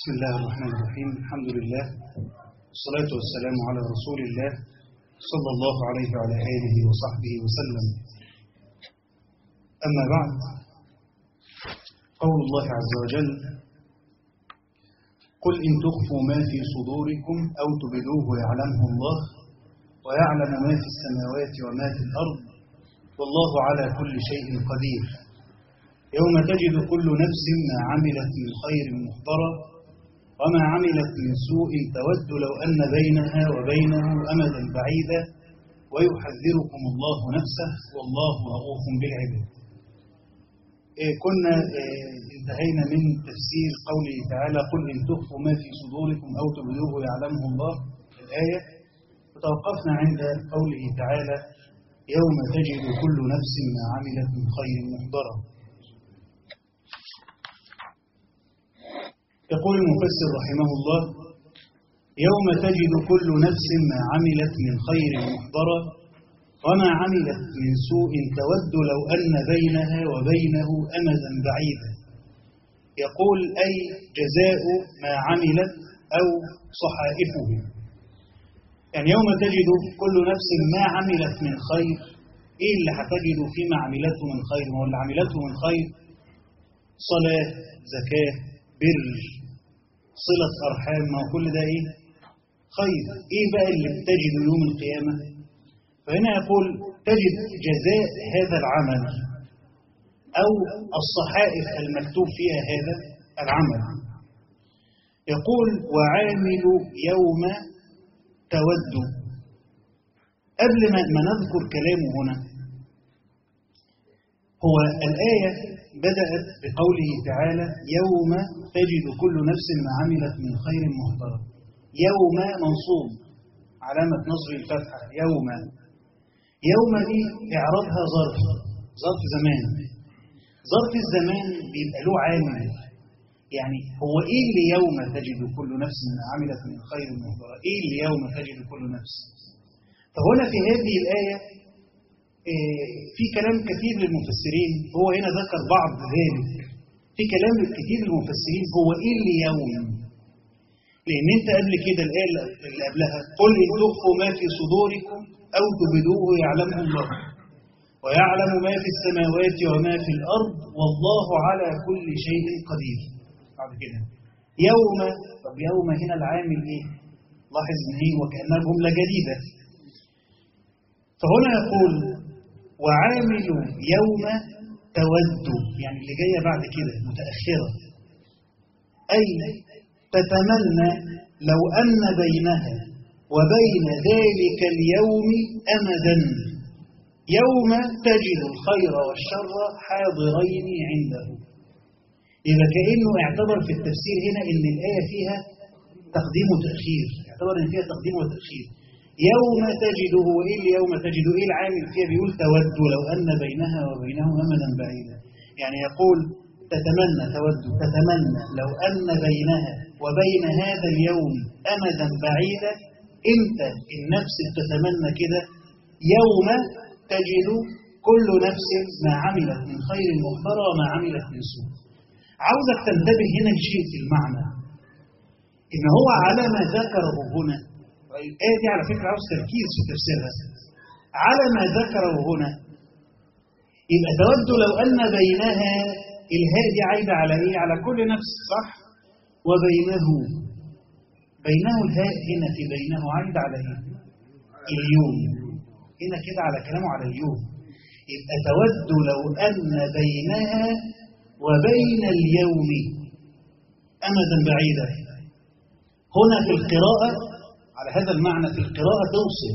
بسم الله الرحمن الرحيم الحمد لله والصلاة والسلام على رسول الله صلى الله عليه وعلى آله وصحبه وسلم أما بعد قول الله عز وجل قل إن تخفوا ما في صدوركم أو تبدوه يعلمه الله ويعلم ما في السماوات وما في الأرض والله على كل شيء قدير يوم تجد كل نفس ما عملت من خير محضرا وما عملت من سوء تود لو أن بينها وبينه أمدا بعيدا ويحذركم الله نفسه والله رؤوف بالعباد إيه كنا إيه انتهينا من تفسير قوله تعالى قل إن تخفوا ما في صدوركم أو تبدوه يعلمه الله الآية وتوقفنا عند قوله تعالى يوم تجد كل نفس ما عملت من خير محضرا يقول المفسر رحمه الله يوم تجد كل نفس ما عملت من خير محضرا وما عملت من سوء تود لو أن بينها وبينه أمدا بعيدا يقول أي جزاء ما عملت أو صحائفه يعني يوم تجد كل نفس ما عملت من خير إيه اللي هتجد فيما عملته من خير ما هو اللي عملته من خير صلاة زكاة بر صلة أرحام ما كل ده إيه خير إيه بقى اللي بتجد يوم القيامة فهنا يقول تجد جزاء هذا العمل أو الصحائف المكتوب فيها هذا العمل يقول وعامل يوم تود قبل ما نذكر كلامه هنا هو الآية بدأت بقوله تعالى يوم تجد كل نفس ما عملت من خير محضرا يوم منصوب علامة نصب الفتحة يوم يوم دي إعرابها ظرف ظرف زمان ظرف الزمان بيبقى له عامل يعني هو إيه اللي يوم تجد كل نفس ما عملت من خير محضرا إيه اللي يوم تجد كل نفس فهنا في هذه الآية في كلام كثير للمفسرين هو هنا ذكر بعض ذلك في كلام كثير للمفسرين هو ايه اللي يوم لان انت قبل كده الايه اللي قبلها قل ان تخفوا ما في صدوركم او تبدوه يعلمه الله ويعلم ما في السماوات وما في الارض والله على كل شيء قدير بعد كده يوم طب يوم هنا العامل ايه لاحظ ان هي وكانها جمله جديده فهنا يقول وعامل يوم تود يعني اللي جايه بعد كده متاخره اي تتمنى لو ان بينها وبين ذلك اليوم امدا يوم تجد الخير والشر حاضرين عنده اذا كانه اعتبر في التفسير هنا ان الايه فيها تقديم وتاخير اعتبر ان فيها تقديم وتاخير يوم تجده إيه اللي يوم تجده إيه العامل فيها بيقول تود لو أن بينها وبينه أمدا بعيدا يعني يقول تتمنى تود تتمنى لو أن بينها وبين هذا اليوم أمدا بعيدا أنت النفس بتتمنى كده يوم تجد كل نفس ما عملت من خير محضرة وما عملت من سوء عاوزك تنتبه هنا لشيء في المعنى إن هو على ما ذكره هنا الآية دي على فكرة عاوز تركيز في تفسيرها على ما ذكره هنا يبقى تود لو أن بينها الهاء دي عايدة على إيه؟ على كل نفس صح؟ وبينه بينه الهاء هنا في بينه عايدة على إيه؟ اليوم هنا كده على كلامه على اليوم يبقى تود لو أن بينها وبين اليوم أمدا بعيدا هنا في القراءة على هذا المعنى في القراءة توصل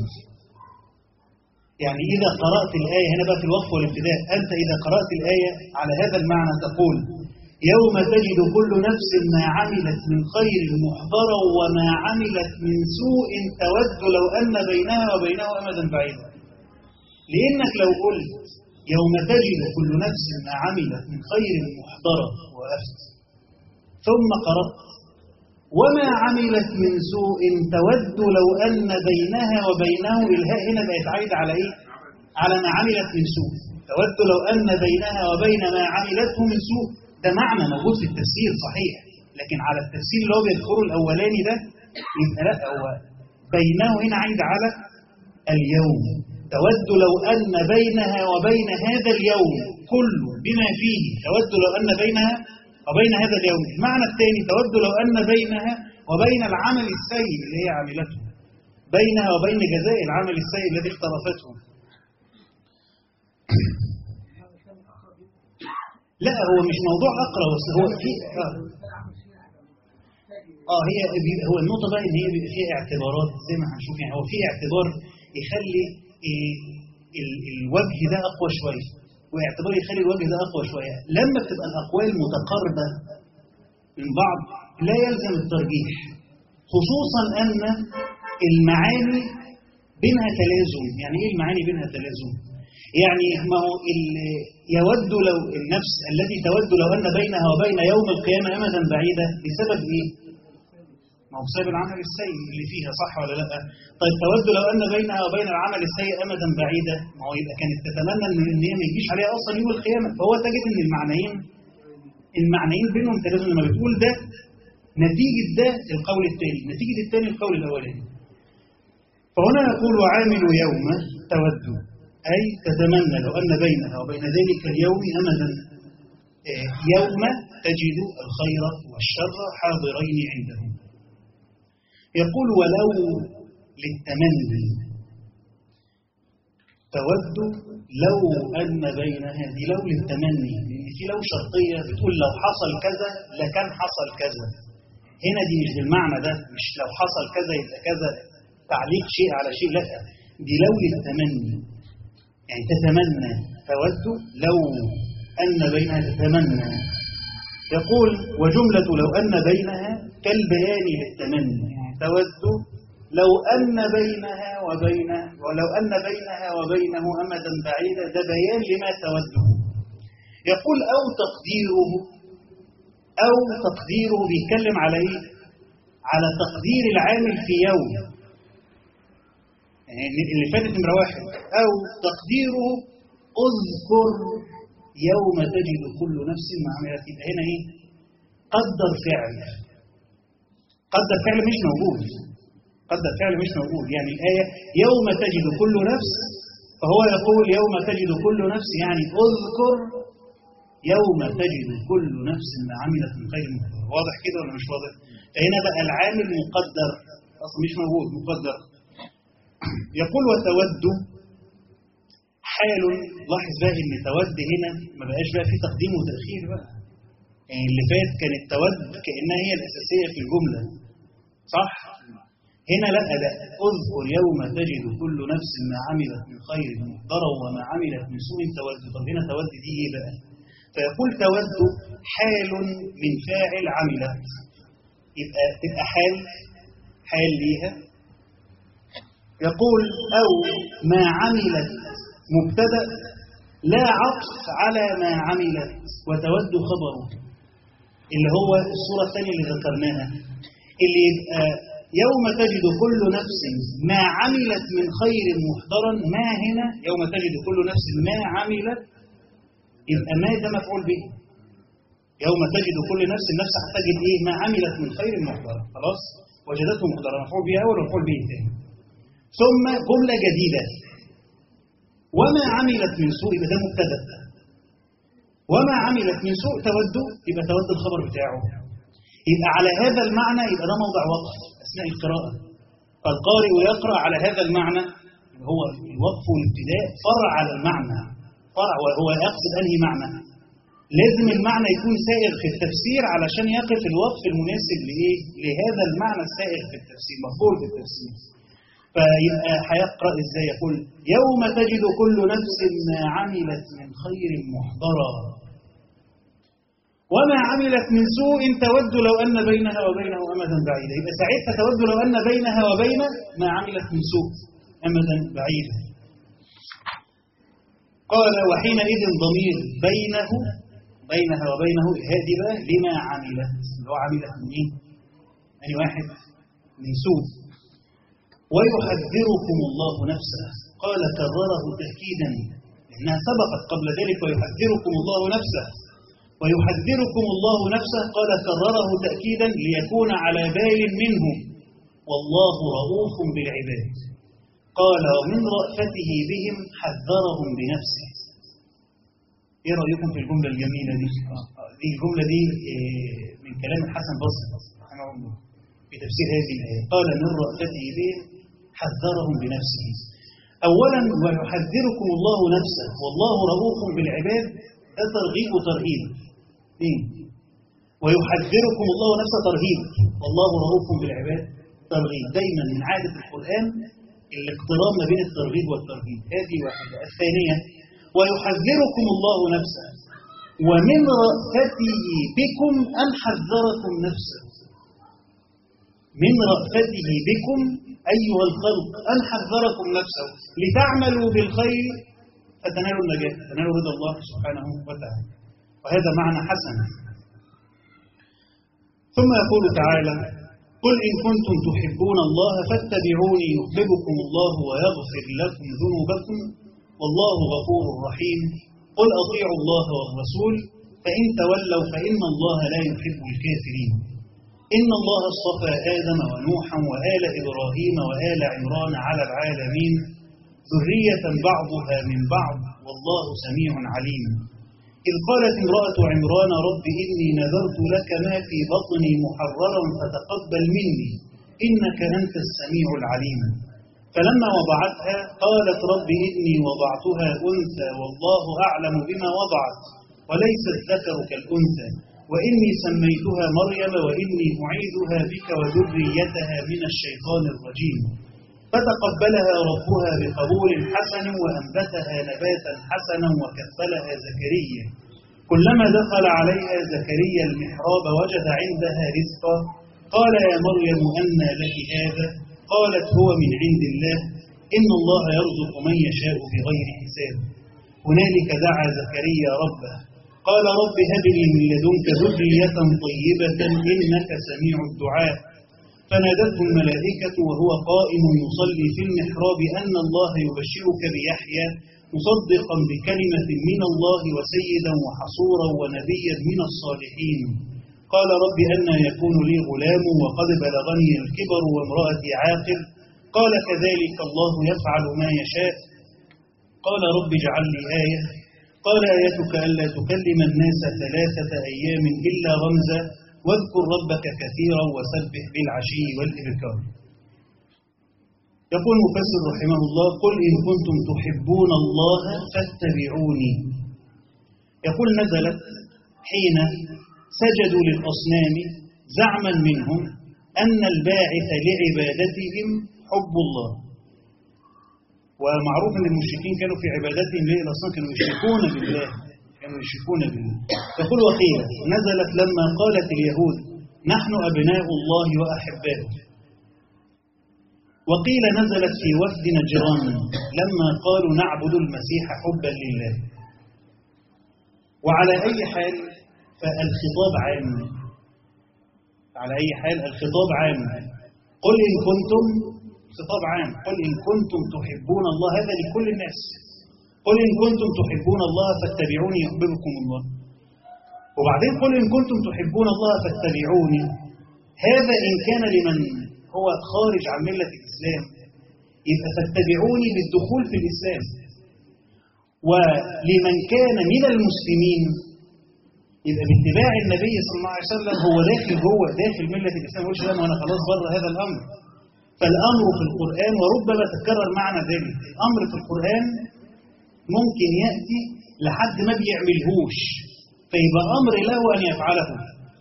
يعني إذا قرأت الآية هنا بقى في الوقف والابتداء أنت إذا قرأت الآية على هذا المعنى تقول يوم تجد كل نفس ما عملت من خير محضرا وما عملت من سوء تود لو أن بينها وبينه أمدا بعيدا لأنك لو قلت يوم تجد كل نفس ما عملت من خير محضرا وأفت ثم قرأت وما عملت من سوء تود لو أن بينها وبينه الهاء هنا بقت عايدة على إيه؟ على ما عملت من سوء تود لو أن بينها وبين ما عملته من سوء ده معنى موجود في التفسير صحيح لكن على التفسير اللي هو بيذكره الأولاني ده يبقى لا هو بينه هنا عايد على اليوم تود لو أن بينها وبين هذا اليوم كله بما فيه تود لو أن بينها وبين هذا اليوم المعنى الثاني تود لو أن بينها وبين العمل السيء اللي هي عملته بينها وبين جزاء العمل السيء الذي اقترفته لا هو مش موضوع أقرأ بس هو في آه. اه هي هو النقطة بقى ان هي بيبقى فيها اعتبارات زي ما هنشوف يعني هو في اعتبار يخلي إيه ال- الوجه ده اقوى شوية واعتبار يخلي الوجه ده اقوى شوية لما بتبقى الاقوال متقاربة من بعض لا يلزم الترجيح خصوصا ان المعاني بينها تلازم يعني ايه المعاني بينها تلازم يعني ما هو ال- يود لو النفس الذي تود لو ان بينها وبين يوم القيامه امدا بعيده بسبب ايه ما هو بسبب العمل السيء اللي فيها صح ولا لا طيب تود لو ان بينها وبين العمل السيء امدا بعيدا ما هو يبقى كانت تتمنى ان إن هي ما يجيش عليها اصلا يوم القيامه فهو تجد ان المعنيين المعنيين بينهم تلازم لما بتقول ده نتيجه ده القول الثاني نتيجه الثاني القول الاولاني فهنا يقول وعامل يوم تود أي تتمنى لو أن بينها وبين ذلك اليوم أمدا آه، يوم تجد الخير والشر حاضرين عندهم يقول ولو للتمني تود لو أن بين هذه لو للتمني لأن في لو شرطية بتقول لو حصل كذا لكان حصل كذا هنا دي مش بالمعنى ده مش لو حصل كذا يبقى كذا تعليق شيء على شيء لا دي لو للتمني يعني تتمنى تود لو أن بينها تتمنى يقول وجملة لو أن بينها كالبيان للتمني تود لو أن بينها وبين ولو أن بينها وبينه أمدا بعيدا ده بيان لما توده يقول أو تقديره أو تقديره بيتكلم على إيه؟ على تقدير العامل في يوم يعني اللي فاتت نمرة واحد أو تقديره اذكر يوم تجد كل نفس ما عملت يبقى هنا إيه؟ قدر فعل قدر فعل مش موجود قدر فعل مش موجود يعني الآية يوم تجد كل نفس فهو يقول يوم تجد كل نفس يعني اذكر يوم تجد كل نفس ما عملت من خير مقدر واضح كده ولا مش واضح فهنا بقى العامل مقدر اصلا مش موجود مقدر يقول وتود حال لاحظ بقى ان تود هنا ما بقاش بقى في تقديم وتاخير بقى يعني اللي فات كانت تود كانها هي الاساسيه في الجمله صح هنا لا لا اذكر يوم تجد كل نفس ما عملت من خير مقدرا وما عملت من سوء تود طب هنا تود دي ايه بقى فيقول تود حال من فاعل عملت يبقى تبقى حال حال ليها يقول أو ما عملت مبتدأ لا عطف على ما عملت وتود خبره اللي هو الصورة الثانية اللي ذكرناها اللي يبقى يوم تجد كل نفس ما عملت من خير محضرا ما هنا يوم تجد كل نفس ما عملت يبقى ما ده مفعول به يوم تجد كل نفس النفس هتجد ايه ما عملت من خير محضرا خلاص وجدته محضرا مفعول به اول ومفعول به ثاني ثم جملة جديدة وما عملت من سوء يبقى ده مبتدا وما عملت من سوء تود يبقى تود الخبر بتاعه يبقى على هذا المعنى يبقى ده موضع وقف أثناء القراءة فالقارئ يقرأ على هذا المعنى هو الوقف والابتداء فرع على المعنى فرع وهو يقصد أنهي معنى لازم المعنى يكون سائغ في التفسير علشان يقف الوقف المناسب لإيه؟ لهذا المعنى السائغ في التفسير مقبول في التفسير فيبقى هيقرأ ازاي يقول يوم تجد كل نفس ما عملت من خير محضرا وما عملت من سوء تود لو أن بينها وبينه أمدا بعيدا يبقى ساعتها تود لو أن بينها وبين ما عملت من سوء أمدا بعيدا قال وحينئذ ضمير بينه بينها وبينه هذه بقى لما عملت اللي هو عملت من ايه؟ أي واحد من سوء ويحذركم الله نفسه قال كرره تأكيدا إنها سبقت قبل ذلك ويحذركم الله نفسه ويحذركم الله نفسه قال كرره تأكيدا ليكون على بال منهم والله رؤوف بالعباد قال ومن رأفته بهم حذرهم بنفسه ايه رأيكم في الجملة الجميلة دي دي الجملة دي من كلام الحسن بصري رحمه الله في تفسير هذه الآية قال من رأفته بهم حذرهم بنفسه أولا ويحذركم الله نفسه والله رؤوف بالعباد ده ترغيب وترهيب ايه ويحذركم الله نفسه ترهيب والله رؤوف بالعباد ترغيب دايما من عادة القرآن الاقتران ما بين الترغيب والترهيب هذه واحدة الثانية ويحذركم الله نفسه ومن رأفته بكم أن حذركم نفسه من رأفته بكم أيها الخلق أن حذركم نفسه لتعملوا بالخير فتنالوا النجاة فتنالوا رضا الله سبحانه وتعالى وهذا معنى حسن ثم يقول تعالى قل إن كنتم تحبون الله فاتبعوني يحببكم الله ويغفر لكم ذنوبكم والله غفور رحيم قل أطيعوا الله والرسول فإن تولوا فإن الله لا يحب الكافرين إن الله اصطفى آدم ونوحا وآل إبراهيم وآل عمران على العالمين ذرية بعضها من بعض والله سميع عليم إذ قالت امرأة عمران رب إني نذرت لك ما في بطني محررا فتقبل مني إنك أنت السميع العليم فلما وضعتها قالت رب إني وضعتها أنثى والله أعلم بما وضعت وليس الذكر كالأنثى وإني سميتها مريم وإني أعيذها بك وذريتها من الشيطان الرجيم فتقبلها ربها بقبول حسن وأنبتها نباتا حسنا وكفلها زكريا كلما دخل عليها زكريا المحراب وجد عندها رزقا قال يا مريم أنى لك هذا قالت هو من عند الله إن الله يرزق من يشاء بغير حساب هنالك دعا زكريا ربه قال رب هب لي من لدنك ذرية طيبة إنك سميع الدعاء فنادته الملائكة وهو قائم يصلي في المحراب أن الله يبشرك بيحيى مصدقا بكلمة من الله وسيدا وحصورا ونبيا من الصالحين قال رب أن يكون لي غلام وقد بلغني الكبر وامرأتي عاقل قال كذلك الله يفعل ما يشاء قال رب اجعل لي آية قال آيتك ألا تكلم الناس ثلاثة أيام إلا رمزا واذكر ربك كثيرا وسبح بالعشي والإبكار يقول المفسر رحمه الله قل إن كنتم تحبون الله فاتبعوني يقول نزلت حين سجدوا للأصنام زعما منهم أن الباعث لعبادتهم حب الله ومعروف أن المشركين كانوا في عبادتهم ليه الأصنام كانوا يشركون بالله كانوا يشركون بالله يقول وقيل نزلت لما قالت اليهود نحن أبناء الله وأحباؤه وقيل نزلت في وفد نجران لما قالوا نعبد المسيح حبا لله وعلى أي حال فالخطاب عام على أي حال الخطاب عام قل إن كنتم خطاب عام قل إن كنتم تحبون الله هذا لكل الناس قل إن كنتم تحبون الله فاتبعوني يحببكم الله وبعدين قل إن كنتم تحبون الله فاتبعوني هذا إن كان لمن هو خارج عن ملة الإسلام يبقى فاتبعوني بالدخول في الإسلام ولمن كان من المسلمين يبقى باتباع النبي صلى الله عليه وسلم هو داخل جوه داخل ملة الإسلام يقولش لا ما أنا خلاص بره هذا الأمر فالأمر في القرآن وربما تكرر معنى ذلك الأمر في القرآن ممكن يأتي لحد ما بيعملهوش فيبقى أمر له أن يفعله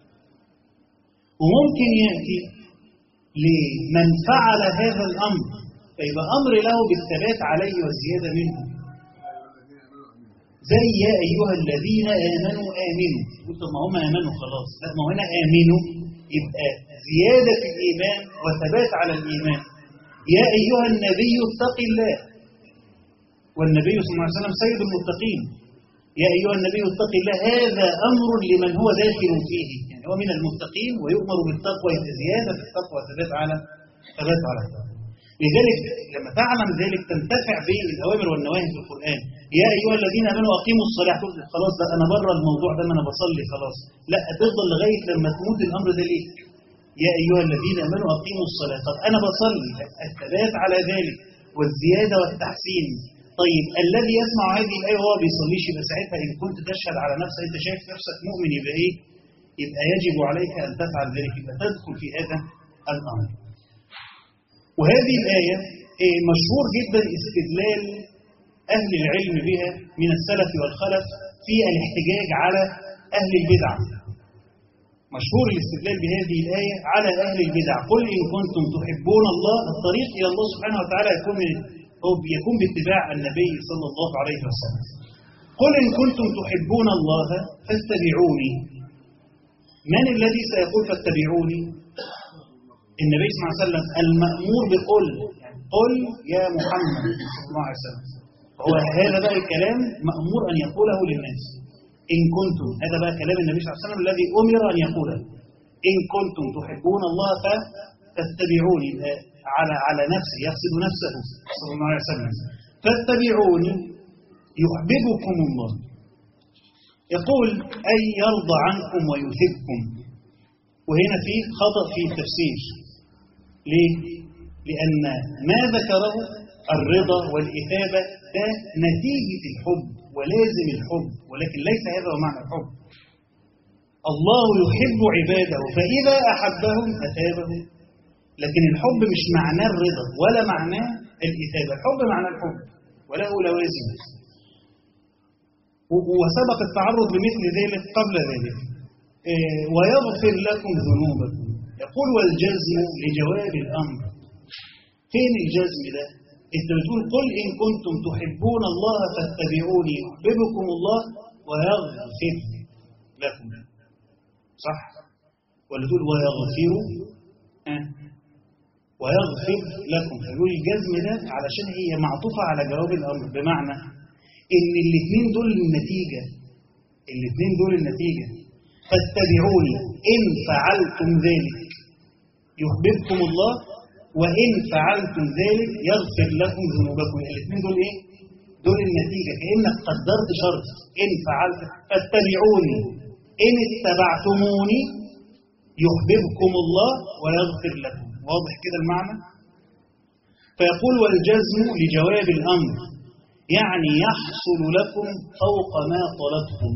وممكن يأتي لمن فعل هذا الأمر فيبقى أمر له بالثبات عليه والزيادة منه زي يا أيها الذين آمنوا آمنوا قلت ما هم آمنوا خلاص لا ما هنا آمنوا يبقى زيادة في الإيمان وثبات على الإيمان يا أيها النبي اتق الله والنبي صلى الله عليه وسلم سيد المتقين يا أيها النبي اتق الله هذا أمر لمن هو داخل فيه يعني هو من المتقين ويؤمر بالتقوى زيادة في التقوى ثبات على ثبات على التقوى لذلك لما تعلم ذلك تنتفع بالأوامر والنواهي في القرآن يا أيها الذين آمنوا أقيموا الصلاة تقول خلاص لا أنا بره الموضوع ده ما أنا بصلي خلاص لا تفضل لغاية لما تموت الأمر ده ليك يا أيها الذين آمنوا أقيموا الصلاة طب أنا بصلي الثبات على ذلك والزيادة والتحسين طيب الذي يسمع هذه الآية وهو بيصليش يبقى ساعتها إن كنت تشهد على نفسك أنت شايف نفسك مؤمن يبقى إيه؟ يبقى يجب عليك أن تفعل ذلك يبقى تدخل في هذا الأمر وهذه الآية إيه مشهور جدا استدلال أهل العلم بها من السلف والخلف في الاحتجاج على أهل البدع مشهور الاستدلال بهذه الآية على أهل البدع قل إن كنتم تحبون الله الطريق إلى الله سبحانه وتعالى يكون من هو يكون باتباع النبي صلى الله عليه وسلم قل إن كنتم تحبون الله فاتبعوني من الذي سيقول فاتبعوني النبي صلى الله عليه وسلم المأمور بقل قل يا محمد صلى الله عليه وسلم هو هذا بقى الكلام مأمور أن يقوله للناس إن كنتم هذا بقى كلام النبي صلى الله عليه وسلم الذي أمر أن يقوله إن كنتم تحبون الله فاتبعوني على على نفسه يقصد نفسه صلى الله عليه وسلم فاتبعوني يحببكم الله يقول أي يرضى عنكم ويثبكم وهنا في خطأ في التفسير ليه؟ لأن ما ذكره الرضا والإثابة ده نتيجة الحب ولازم الحب ولكن ليس هذا هو معنى الحب الله يحب عباده فإذا أحبهم أثابهم لكن الحب مش معناه الرضا ولا معناه الإثابة الحب معناه الحب وله لوازم وسبق التعرض لمثل ذلك قبل ذلك ويغفر لكم ذنوبكم يقول والجزم لجواب الأمر فين الجزم ده انت بتقول قل إن كنتم تحبون الله فاتبعوني يحببكم الله ويغفر لكم صح ولا تقول ويغفر أه؟ ويغفر لكم فيقول الجزم ده علشان هي معطوفة على جواب الأمر بمعنى إن الاثنين دول النتيجة الاثنين دول النتيجة فاتبعوني إن فعلتم ذلك يحببكم الله وإن فعلتم ذلك يغفر لكم ذنوبكم الاثنين دول إيه؟ دول النتيجة كأنك قدرت شرط إن فعلت فاتبعوني إن اتبعتموني يحببكم الله ويغفر لكم واضح كده المعنى؟ فيقول والجزم لجواب الأمر يعني يحصل لكم فوق ما طلبتم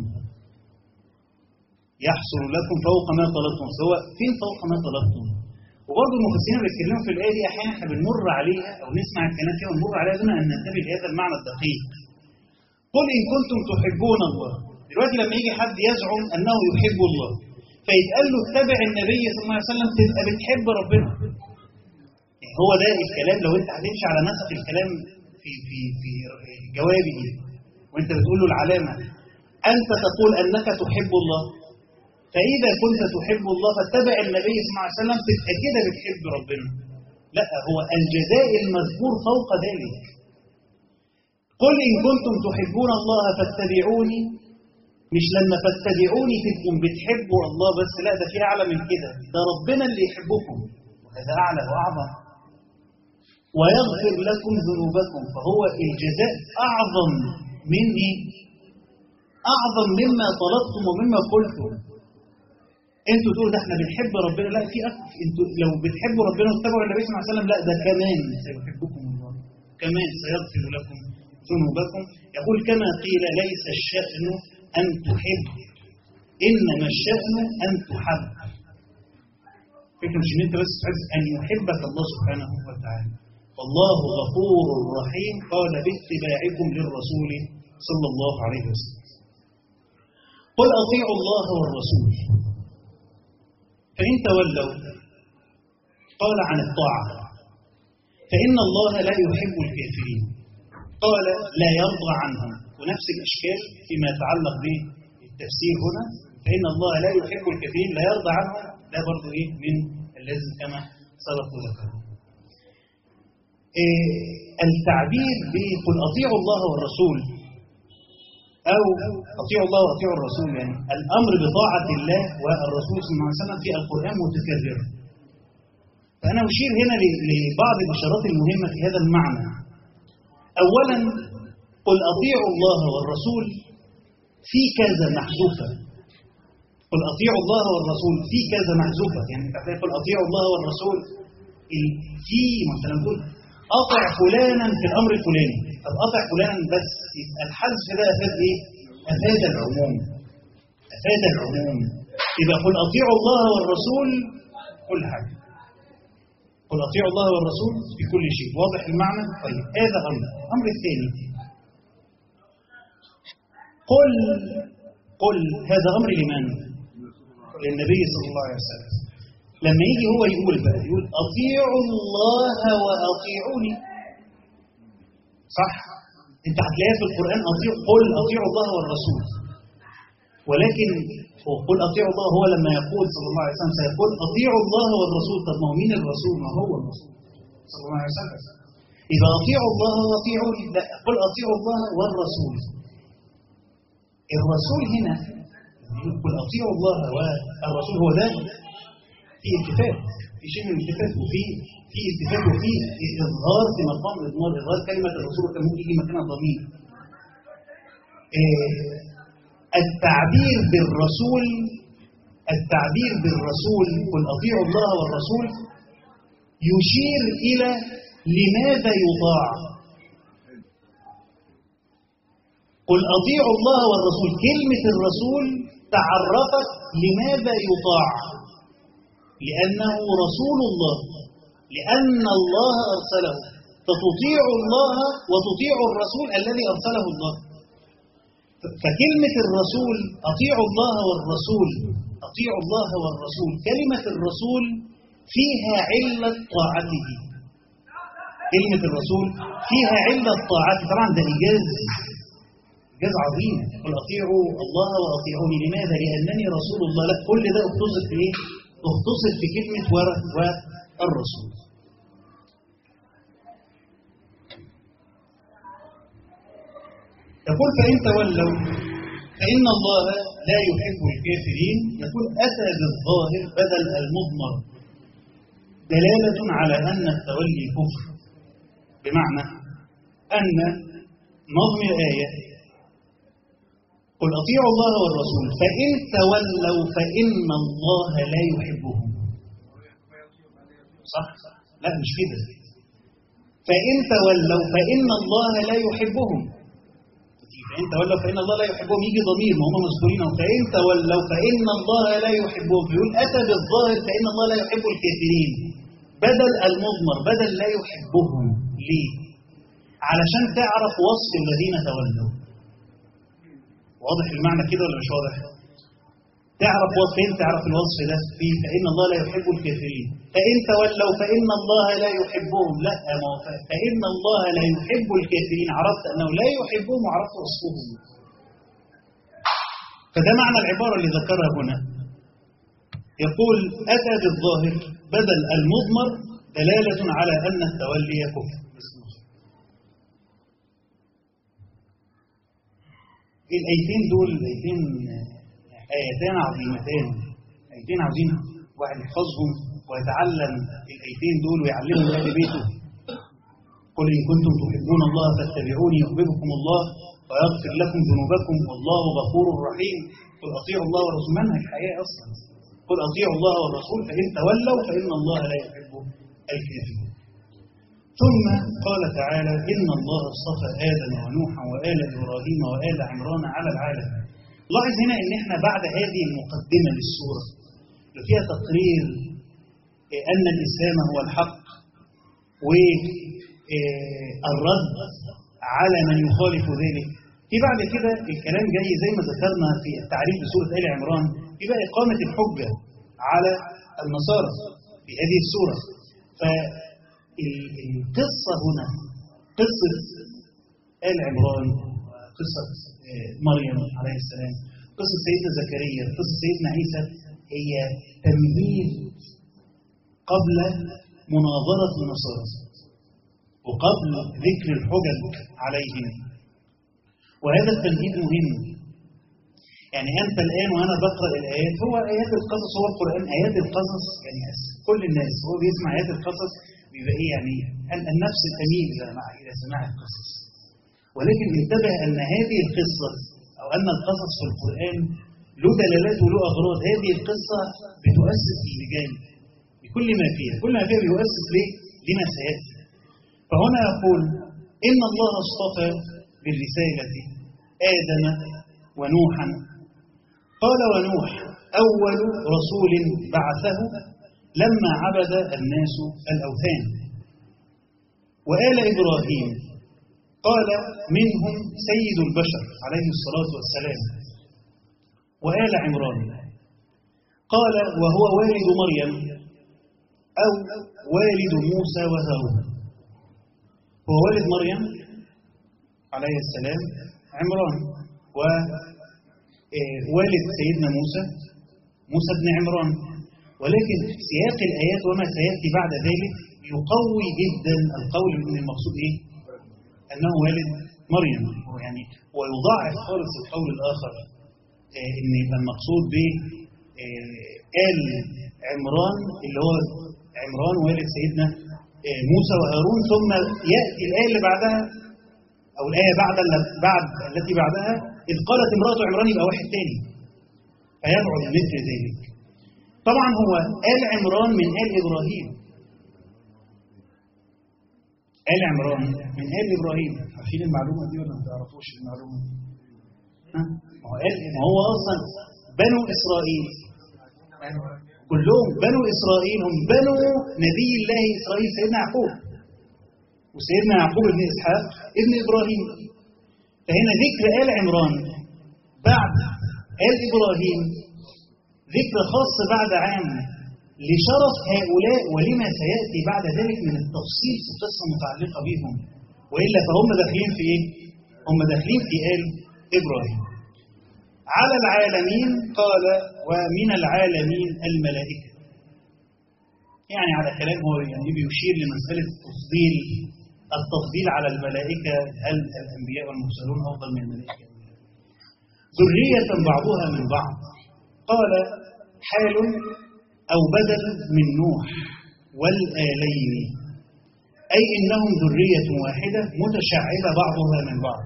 يحصل لكم فوق ما طلبتم سواء فين فوق ما طلبتم وبرضه المفسرين بيتكلموا في الايه دي احيانا احنا بنمر عليها او نسمع الكلام فيها ونمر عليها دون ان ننتبه لهذا المعنى الدقيق. قل ان كنتم تحبون الله. دلوقتي لما يجي حد يزعم انه يحب الله فيتقال له اتبع النبي صلى الله عليه وسلم تبقى بتحب ربنا. هو ده الكلام لو انت هتمشي على نسق الكلام في في في جوابه وانت بتقول له العلامه انت تقول انك تحب الله فإذا كنت تحب الله فاتبع النبي صلى الله عليه وسلم تبقى كده بتحب ربنا. لا هو الجزاء المذكور فوق ذلك. قل إن كنتم تحبون الله فاتبعوني مش لما فاتبعوني تبقوا بتحبوا الله بس لا ده في أعلى من كده ده ربنا اللي يحبكم وهذا أعلى وأعظم ويغفر لكم ذنوبكم فهو الجزاء أعظم من إيه؟ أعظم مما طلبتم ومما قلتم انتوا تقولوا ده احنا بنحب ربنا لا في أكثر انتوا لو بتحبوا ربنا واتبعوا النبي صلى الله عليه وسلم لا ده كمان سيحبكم الله كمان سيغفر لكم ذنوبكم يقول كما قيل ليس الشأن أن تحب إنما الشأن أن تحب فكرة مش ان انت بس تحب أن يحبك الله سبحانه وتعالى والله غفور رحيم قال باتباعكم للرسول صلى الله عليه وسلم قل أطيعوا الله والرسول فإن تولوا قال عن الطاعة فإن الله لا يحب الكافرين قال لا يرضى عنهم ونفس الإشكال فيما يتعلق بالتفسير هنا فإن الله لا يحب الكافرين لا يرضى عنهم لا برضو إيه من اللازم كما سبق وذكر إيه التعبير بقل أطيعوا الله والرسول أو أطيعوا الله وأطيعوا الرسول يعني الأمر بطاعة الله والرسول صلى الله عليه وسلم في القرآن متكرر فأنا أشير هنا لبعض الإشارات المهمة في هذا المعنى أولا قل أطيعوا الله والرسول في كذا محذوفة قل أطيعوا الله والرسول في كذا محذوفة يعني أنت قل أطيعوا الله والرسول في مثلا تقول أطع فلانا في الأمر الفلاني طب أطع فلانا بس يبقى الحذف ده أفاد إيه؟ أفاد العموم أفاد العموم يبقى قل أطيعوا الله والرسول كل حاجة قل أطيعوا الله والرسول في كل شيء واضح المعنى؟ طيب هذا أمر الأمر الثاني قل قل هذا أمر لمن؟ للنبي صلى الله عليه وسلم لما يجي هو يقول بقى يقول أطيعوا الله وأطيعوني صح؟ أنت هتلاقيها في القرآن أطيع قل أطيعوا الله والرسول ولكن قل أطيعوا الله هو لما يقول صلى الله عليه وسلم سيقول أطيعوا الله والرسول طب ما هو مين الرسول؟ ما هو الرسول صلى الله عليه وسلم إذا أطيعوا الله وأطيعوني لا قل أطيعوا الله والرسول الرسول هنا قل أطيعوا الله والرسول هو ده في التفات في شيء من الالتفات وفي في التفات وفي إظهار في مقام إضمار إظهار كلمة الرسول كان ممكن يجي مكانها ضمير إيه التعبير بالرسول التعبير بالرسول قل أطيعوا الله والرسول يشير إلى لماذا يطاع قل أطيعوا الله والرسول كلمة الرسول تعرفت لماذا يطاع لأنه رسول الله لأن الله أرسله فتطيع الله وتطيع الرسول الذي أرسله الله فكلمة الرسول أطيعوا الله والرسول أطيعوا الله والرسول كلمة الرسول فيها علة طاعته كلمة الرسول فيها علة طاعته طبعا ده إيجاز إيجاز عظيم قل أطيعوا الله وأطيعوني لماذا؟ لأنني رسول الله لا كل ده اختصر في إيه؟ اختصر في كلمة والرسول يقول فإن تولوا فإن الله لا يحب الكافرين يقول أتى بالظاهر بدل المضمر دلالة على أن التولي كفر بمعنى أن نظم الآية قل أطيعوا الله والرسول فإن تولوا فإن الله لا يحبهم صح؟ لا مش كده فإن تولوا فإن الله لا يحبهم فإن تولوا فإن الله لا يحبهم يجي ضمير ما هم مذكورين فإن تولوا فإن الله لا يحبهم فيقول أتى بالظاهر فإن الله لا يحب الكافرين بدل المضمر بدل لا يحبهم ليه؟ علشان تعرف وصف الذين تولوا واضح المعنى كده ولا مش واضح؟ تعرف وصف فين تعرف الوصف ده فيه فإن الله لا يحب الكافرين فإن تولوا فإن الله لا يحبهم لا ما هو فإن الله لا يحب الكافرين عرفت أنه لا يحبهم وعرفت وصفهم فده معنى العبارة اللي ذكرها هنا يقول أتى بالظاهر بدل المضمر دلالة على أن التولي كفر الآيتين دول الآيتين آيتان عظيمتان آيتين عظيم واحد يحفظهم ويتعلم الآيتين دول ويعلمهم أهل بيته قل إن كنتم تحبون الله فاتبعوني يحببكم الله ويغفر لكم ذنوبكم والله غفور رحيم قل أطيعوا الله والرسول منهج الحياة أصلا قل أطيعوا الله والرسول فإن تولوا فإن الله لا يحب الكافرين ثم قال تعالى إن الله اصطفى آدم ونوحا وآل إبراهيم وآل عمران على العالمين لاحظ هنا ان احنا بعد هذه المقدمة للسورة اللي فيها تقرير ان الاسلام هو الحق والرد على من يخالف ذلك في بعد كده الكلام جاي زي ما ذكرنا في التعريف بسورة آل عمران في بقى إقامة الحجة على النصارى في هذه السورة فالقصة هنا قصة آل عمران قصة مريم عليه السلام قصة سيدنا زكريا قصة سيدنا عيسى هي تمهيد قبل مناظرة النصارى وقبل ذكر الحجج عليهم وهذا التمهيد مهم يعني أنت الآن وأنا بقرأ الآيات هو آيات القصص هو القرآن آيات القصص يعني كل الناس هو بيسمع آيات القصص بيبقى إيه يعني النفس تميل إلى سماع القصص ولكن انتبه أن هذه القصة أو أن القصص في القرآن له دلالات وله أغراض هذه القصة بتؤسس اللجان بكل ما فيها كل ما فيها بيؤسس ليه؟ لما سيأتي فهنا يقول إن الله اصطفى بالرسالة آدم ونوحا قال ونوح أول رسول بعثه لما عبد الناس الأوثان وآل إبراهيم قال منهم سيد البشر عليه الصلاة والسلام وآل عمران قال وهو والد مريم أو والد موسى وهارون هو والد مريم عليه السلام عمران ووالد سيدنا موسى موسى بن عمران ولكن سياق الآيات وما سيأتي بعد ذلك يقوي جدا القول ان المقصود ايه؟ انه والد مريم يعني ويضاعف خالص القول الاخر ان يبقى المقصود ب آل عمران اللي هو عمران والد سيدنا موسى وهارون ثم يأتي الآية اللي بعدها أو الآية بعد بعد التي بعدها إذ قالت امرأة عمران يبقى واحد تاني فيبعد مثل ذلك طبعا هو آل عمران من آل إبراهيم آل عمران من آل إبراهيم عارفين المعلومة دي ولا ما تعرفوش المعلومة دي؟ ها؟ ما هو آل ما هو أصلا بنو إسرائيل كلهم بنو إسرائيل هم بنو نبي الله إسرائيل سيدنا يعقوب وسيدنا يعقوب ابن إسحاق ابن إبراهيم فهنا ذكر آل عمران بعد آل إبراهيم ذكر خاص بعد عام لشرف هؤلاء ولما سيأتي بعد ذلك من التفصيل في قصة متعلقة بهم وإلا فهم داخلين في إيه؟ هم داخلين في آل إبراهيم على العالمين قال ومن العالمين الملائكة يعني على كلام هو يعني بيشير لمسألة التفضيل التفضيل على الملائكة هل الأنبياء والمرسلون أفضل من الملائكة ذرية بعضها من بعض قال حال أو بدل من نوح والآلين أي إنهم ذرية واحدة متشعبة بعضها من بعض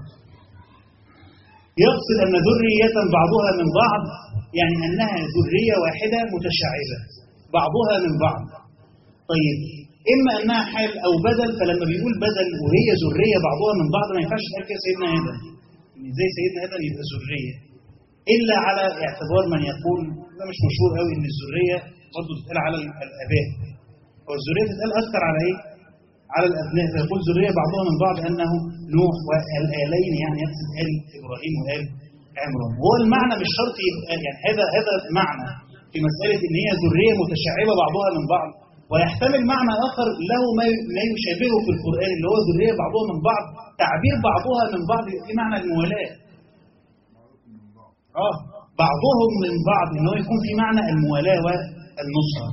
يقصد أن ذرية بعضها من بعض يعني أنها ذرية واحدة متشعبة بعضها من بعض طيب إما أنها حال أو بدل فلما بيقول بدل وهي ذرية بعضها من بعض ما ينفعش تقول كده سيدنا آدم زي سيدنا آدم يبقى ذرية إلا على اعتبار من يقول ده مش مشهور قوي إن الذرية برضه تتقال على الآباء هو الذرية تتقال أكثر على إيه؟ على الأبناء فيقول ذرية بعضها من بعض أنه نوح والآلين يعني يقصد آل إبراهيم وآل عمران وهو المعنى مش شرط يبقى يعني هذا هذا معنى في مسألة إن هي ذرية متشعبة بعضها من بعض ويحتمل معنى آخر له ما ما يشابهه في القرآن اللي هو ذرية بعضها من بعض تعبير بعضها من بعض في معنى الموالاة اه بعضهم من بعض ان هو يكون في معنى الموالاه والنصره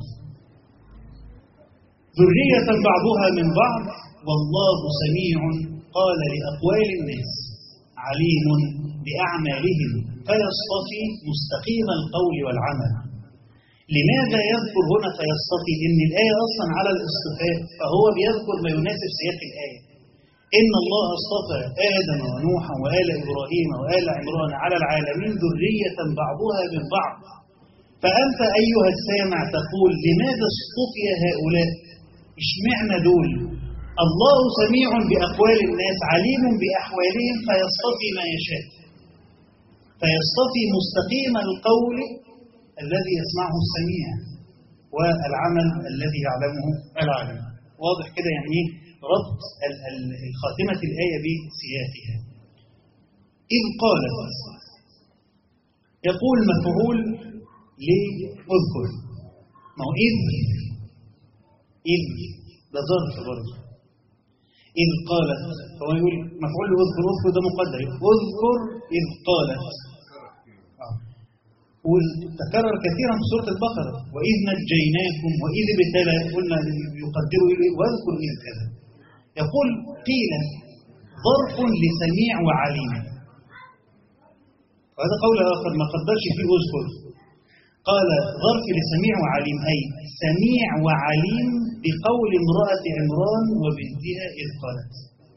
ذريه بعضها من بعض والله سميع قال لاقوال الناس عليم باعمالهم فيصطفي مستقيم القول والعمل لماذا يذكر هنا فيصطفي ان الايه اصلا على الاصطفاء فهو بيذكر ما يناسب سياق الايه إن الله اصطفى آدم ونوحا وآل إبراهيم وآل عمران على العالمين ذرية بعضها من بعض فأنت أيها السامع تقول لماذا اصطفي هؤلاء اشمعنا دول الله سميع بأقوال الناس عليم بأحوالهم فيصطفي ما يشاء فيصطفي مستقيم القول الذي يسمعه السميع والعمل الذي يعلمه العالم واضح كده يعني ايه ربط الخاتمة الآية بسياقها إذ قالت يقول مفعول لأذكر ما هو إذ إذ ده ظرف برضه إذ قالت هو يقول مفعول لأذكر أذكر ده مقدر أذكر إذ قالت وتكرر كثيرا في سورة البقرة وإذ نجيناكم وإذ ابتلى قلنا يقدروا واذكر إذ كذا يقول قيل ظرف لسميع وعليم وهذا قول آخر ما قدرش فيه أذكر قال ظرف لسميع وعليم أي سميع وعليم بقول امرأة عمران وبنتها إذ قالت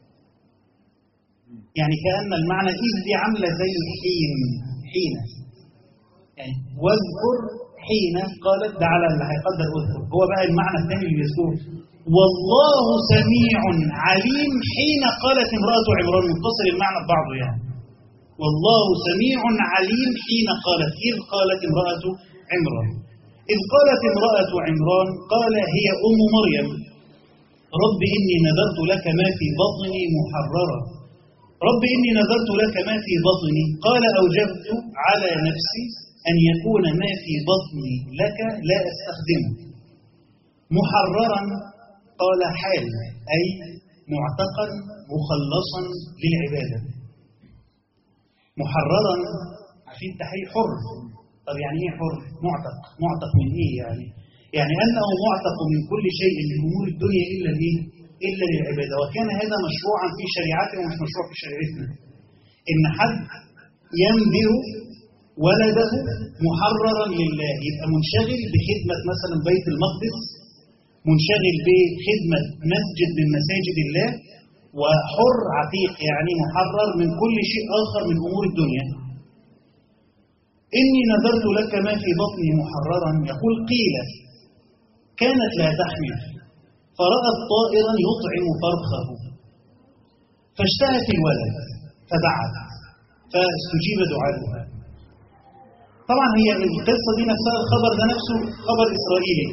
يعني كأن المعنى إذ دي عاملة زي حين حين يعني واذكر حين قالت ده على اللي هيقدر اذكر هو بقى المعنى الثاني اللي بيذكره والله سميع عليم حين قالت امرأة عمران منفصل المعنى ببعضه يعني والله سميع عليم حين قالت إذ قالت امرأة عمران إذ قالت امرأة عمران قال هي أم مريم رب إني نذرت لك ما في بطني محررا رب إني نذرت لك ما في بطني قال أوجبت على نفسي أن يكون ما في بطني لك لا أستخدمه محررا قال حال أي معتقا مخلصا للعبادة محررا عارفين تحرير حر طب يعني ايه حر معتق معتق من ايه يعني يعني انه معتق من كل شيء من امور الدنيا الا الايه الا للعباده وكان هذا مشروعا في شريعتنا ومش مشروع في شريعتنا ان حد ينذر ولده محررا لله يبقى منشغل بخدمه مثلا بيت المقدس منشغل بخدمه مسجد من مساجد الله وحر عتيق يعني محرر من كل شيء آخر من أمور الدنيا إني نذرت لك ما في بطني محررا يقول قيل كانت لا تحمل فرأت طائرا يطعم فرخه فاشتهت الولد فدعت فاستجيب دعاؤها طبعا هي القصة دي نفسها الخبر ده نفسه خبر إسرائيلي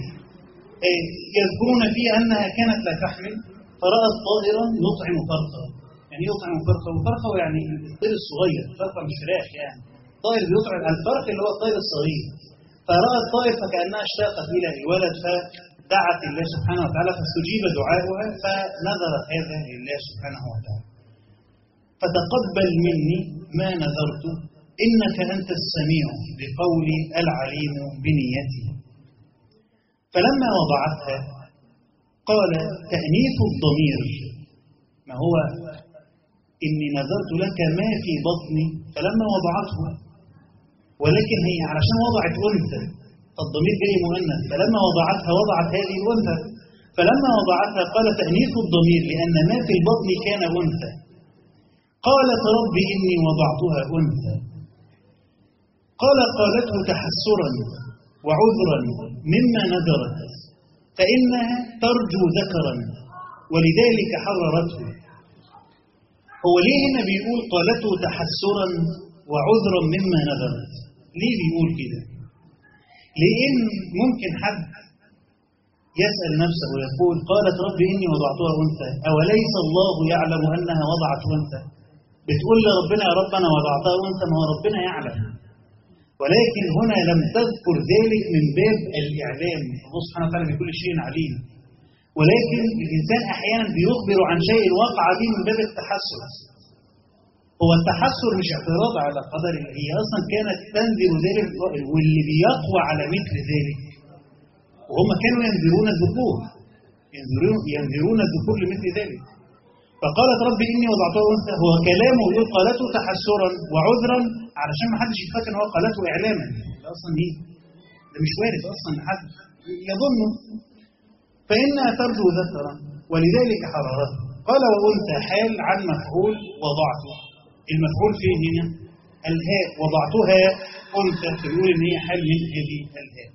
يذكرون فيه أنها كانت لا تحمل فرأت طائرا يطعم فرخه يعني يطعم فرخه وفرخه يعني الطير الصغير فرخه مش فراخ يعني طائر بيطعم الفرخ اللي هو الطير الصغير فرأت طائر فكأنها اشتاقت إلى الولد فدعت الله سبحانه وتعالى فاستجيب دعاؤها فنذرت هذا لله سبحانه وتعالى فتقبل مني ما نذرت إنك أنت السميع بقول العليم بنيتي فلما وضعتها قال تأنيث الضمير ما هو إني نذرت لك ما في بطني فلما وضعته ولكن هي علشان وضعت أنثى الضمير جاي مؤنث فلما وضعتها وضعت هذه الأنثى فلما وضعتها قال تأنيث الضمير لأن ما في البطن كان أنثى قالت رب إني وضعتها أنثى قال قالته تحسرا وعذرا مما نذرت فإنها ترجو ذكرا ولذلك حررته هو ليه هنا بيقول قالته تحسرا وعذرا مما نذرت ليه بيقول كده لأن ممكن حد يسأل نفسه ويقول قالت رب إني وضعتها أنثى أوليس الله يعلم أنها وضعت أنثى بتقول لربنا يا رب أنا وضعتها أنثى ما هو ربنا يعلم ولكن هنا لم تذكر ذلك من باب الإعلام الله سبحانه وتعالى بكل شيء عليم ولكن الإنسان أحيانا بيخبر عن شيء وقع به من باب التحسر هو التحسر مش اعتراض على قدر الله هي أصلا كانت تنذر ذلك واللي بيقوى على مثل ذلك وهم كانوا ينذرون الذكور ينذرون, ينذرون الذكور لمثل ذلك فقالت رب إني وضعته أنثى هو كلامه يقول قالته تحسرا وعذرا علشان ما حدش يتفكر ان هو قالته إعلاما ده أصلا إيه؟ ده مش وارد أصلا حد يظنه فإنها ترجو ذكرا ولذلك حررته قال وأنثى حال عن مفعول وضعته المفعول فيه هنا الهاء وضعتها أنثى فيقول إن هي حال من هذه الهاء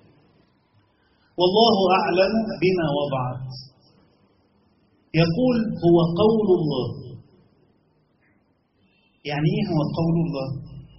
والله أعلم بما وضعت يقول هو قول الله يعني ايه هو قول الله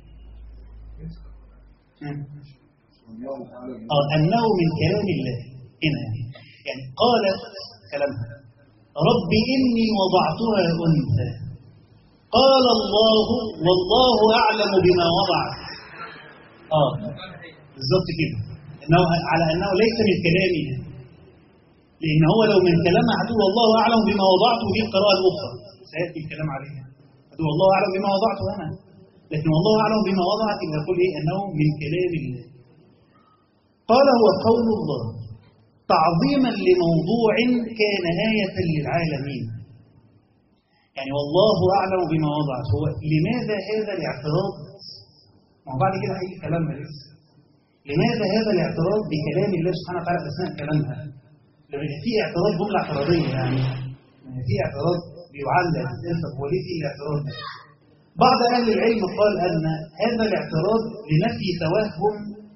آه أنه من كلام الله هنا يعني قالت كلامها رب إني وضعتها أنثى قال الله والله أعلم بما وضعت آه بالظبط كده إنه على أنه ليس من كلامه لأن هو لو من كلامها هتقول والله أعلم بما وضعته دي القراءة الأخرى سيأتي الكلام عليها هتقول والله أعلم بما وضعته أنا لكن والله أعلم بما وضعت يبقى يقول إيه أنه من كلام الله قال هو قول الله تعظيما لموضوع كان آية للعالمين يعني والله أعلم بما وضعت هو لماذا هذا الاعتراض وبعد كده هيجي كلامها لسه لماذا هذا الاعتراض بكلام الله سبحانه وتعالى اثناء كلامها؟ لان في اعتراض جمله اعتراضيه يعني في اعتراض بيعلل انت هو ليه في الاعتراض ده؟ بعض اهل العلم قال ان هذا الاعتراض لنفي توهم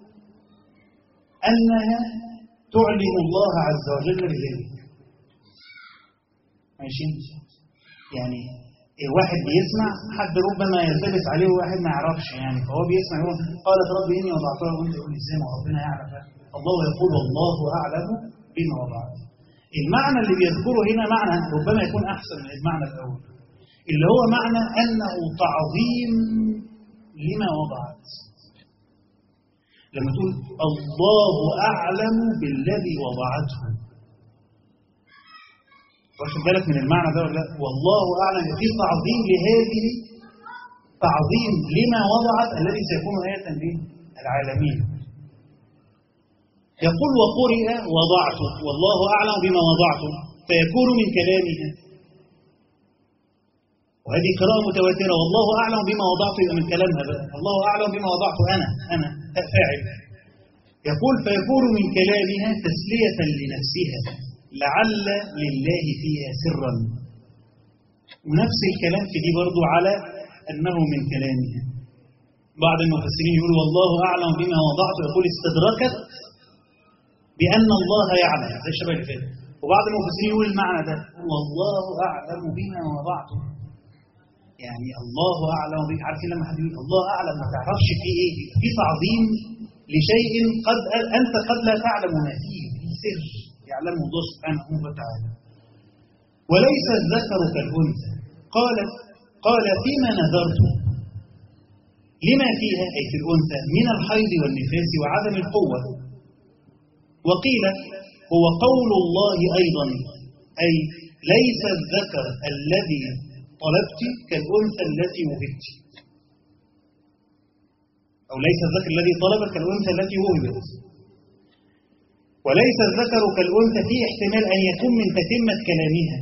انها تعلم الله عز وجل بذلك ماشي يعني واحد بيسمع حد ربما يلتبس عليه وواحد ما يعرفش يعني فهو بيسمع يقول قالت رب اني وضعتها وانت تقول ازاي ما ربنا يعرف الله يقول والله اعلم بما وضعت المعنى اللي بيذكره هنا معنى ربما يكون احسن من المعنى الاول اللي هو معنى انه تعظيم لما وضعت لما تقول الله اعلم بالذي وضعته واخد بالك من المعنى ده ولا لا؟ والله اعلم في تعظيم لهذه تعظيم لما وضعت الذي سيكون آية للعالمين يقول وقرئ وضعت والله أعلم بما وضعت فيكون من كلامها وهذه قراءة متواترة والله أعلم بما وضعت يبقى من كلامها بقى الله أعلم بما وضعت أنا أنا فاعل يقول فيكون من كلامها تسلية لنفسها لعل لله فيها سرا ونفس الكلام في دي برضو على أنه من كلامها بعض المفسرين يقول والله أعلم بما وضعت يقول استدركت بأن الله يعلم زي الشباب اللي فات وبعض المفسرين يقول المعنى ده والله أعلم بما وضعت يعني الله أعلم بما عارفين لما حد يقول الله أعلم ما تعرفش فيه إيه في تعظيم لشيء قد أنت قد لا تعلم ما فيه في سر يعلمه الله سبحانه وتعالى وليس الذكر كالأنثى قال قال فيما نذرت لما فيها أي في الأنثى من الحيض والنفاس وعدم القوة وقيل هو قول الله أيضا أي ليس الذكر الذي طلبت كالأنثى التي وهبت أو ليس الذكر الذي طلبت كالأنثى التي وهبت وليس الذكر كالأنثى في احتمال أن يكون من تتمة كلامها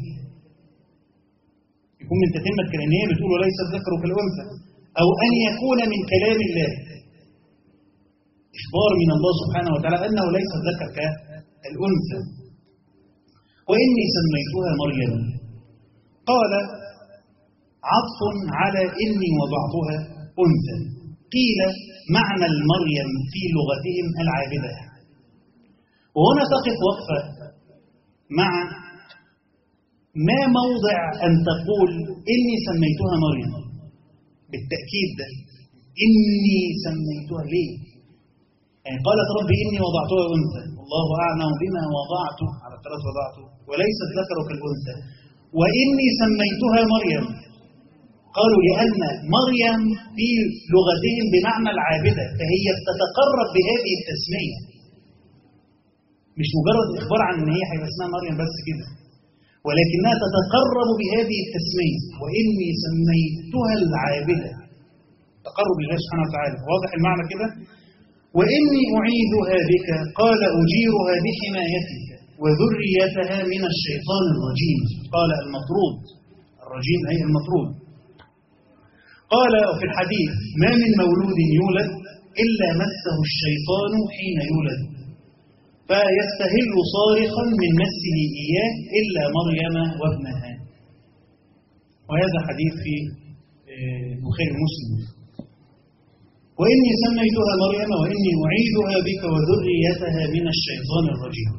يكون من تتمة كلامها بتقول وليس الذكر كالأنثى أو أن يكون من كلام الله إخبار من الله سبحانه وتعالى أنه ليس الذكر كالأنثى وإني سميتها مريم قال عطف على إني وضعتها أنثى قيل معنى المريم في لغتهم العابدة وهنا تقف وقفة مع ما موضع أن تقول إني سميتها مريم بالتأكيد ده إني سميتها ليه يعني قالت ربي إني وضعتها أنثى والله أعلم بما وضعت على ثلاث وضعته وليس الذكر كالأنثى وإني سميتها مريم قالوا لأن مريم في لغتهم بمعنى العابدة فهي بتتقرب بهذه التسمية مش مجرد إخبار عن إن هي هيبقى اسمها مريم بس كده ولكنها تتقرب بهذه التسمية وإني سميتها العابدة تقرب لله سبحانه وتعالى واضح المعنى كده وإني أعيذها بك قال أجيرها بحمايتك وذريتها من الشيطان الرجيم قال المطرود الرجيم أي المطرود قال في الحديث ما من مولود يولد إلا مسه الشيطان حين يولد فيستهل صارخا من مسه إياه إلا مريم وابنها وهذا حديث في بخير مسلم وإني سميتها مريم وإني أعيذها بك وذريتها من الشيطان الرجيم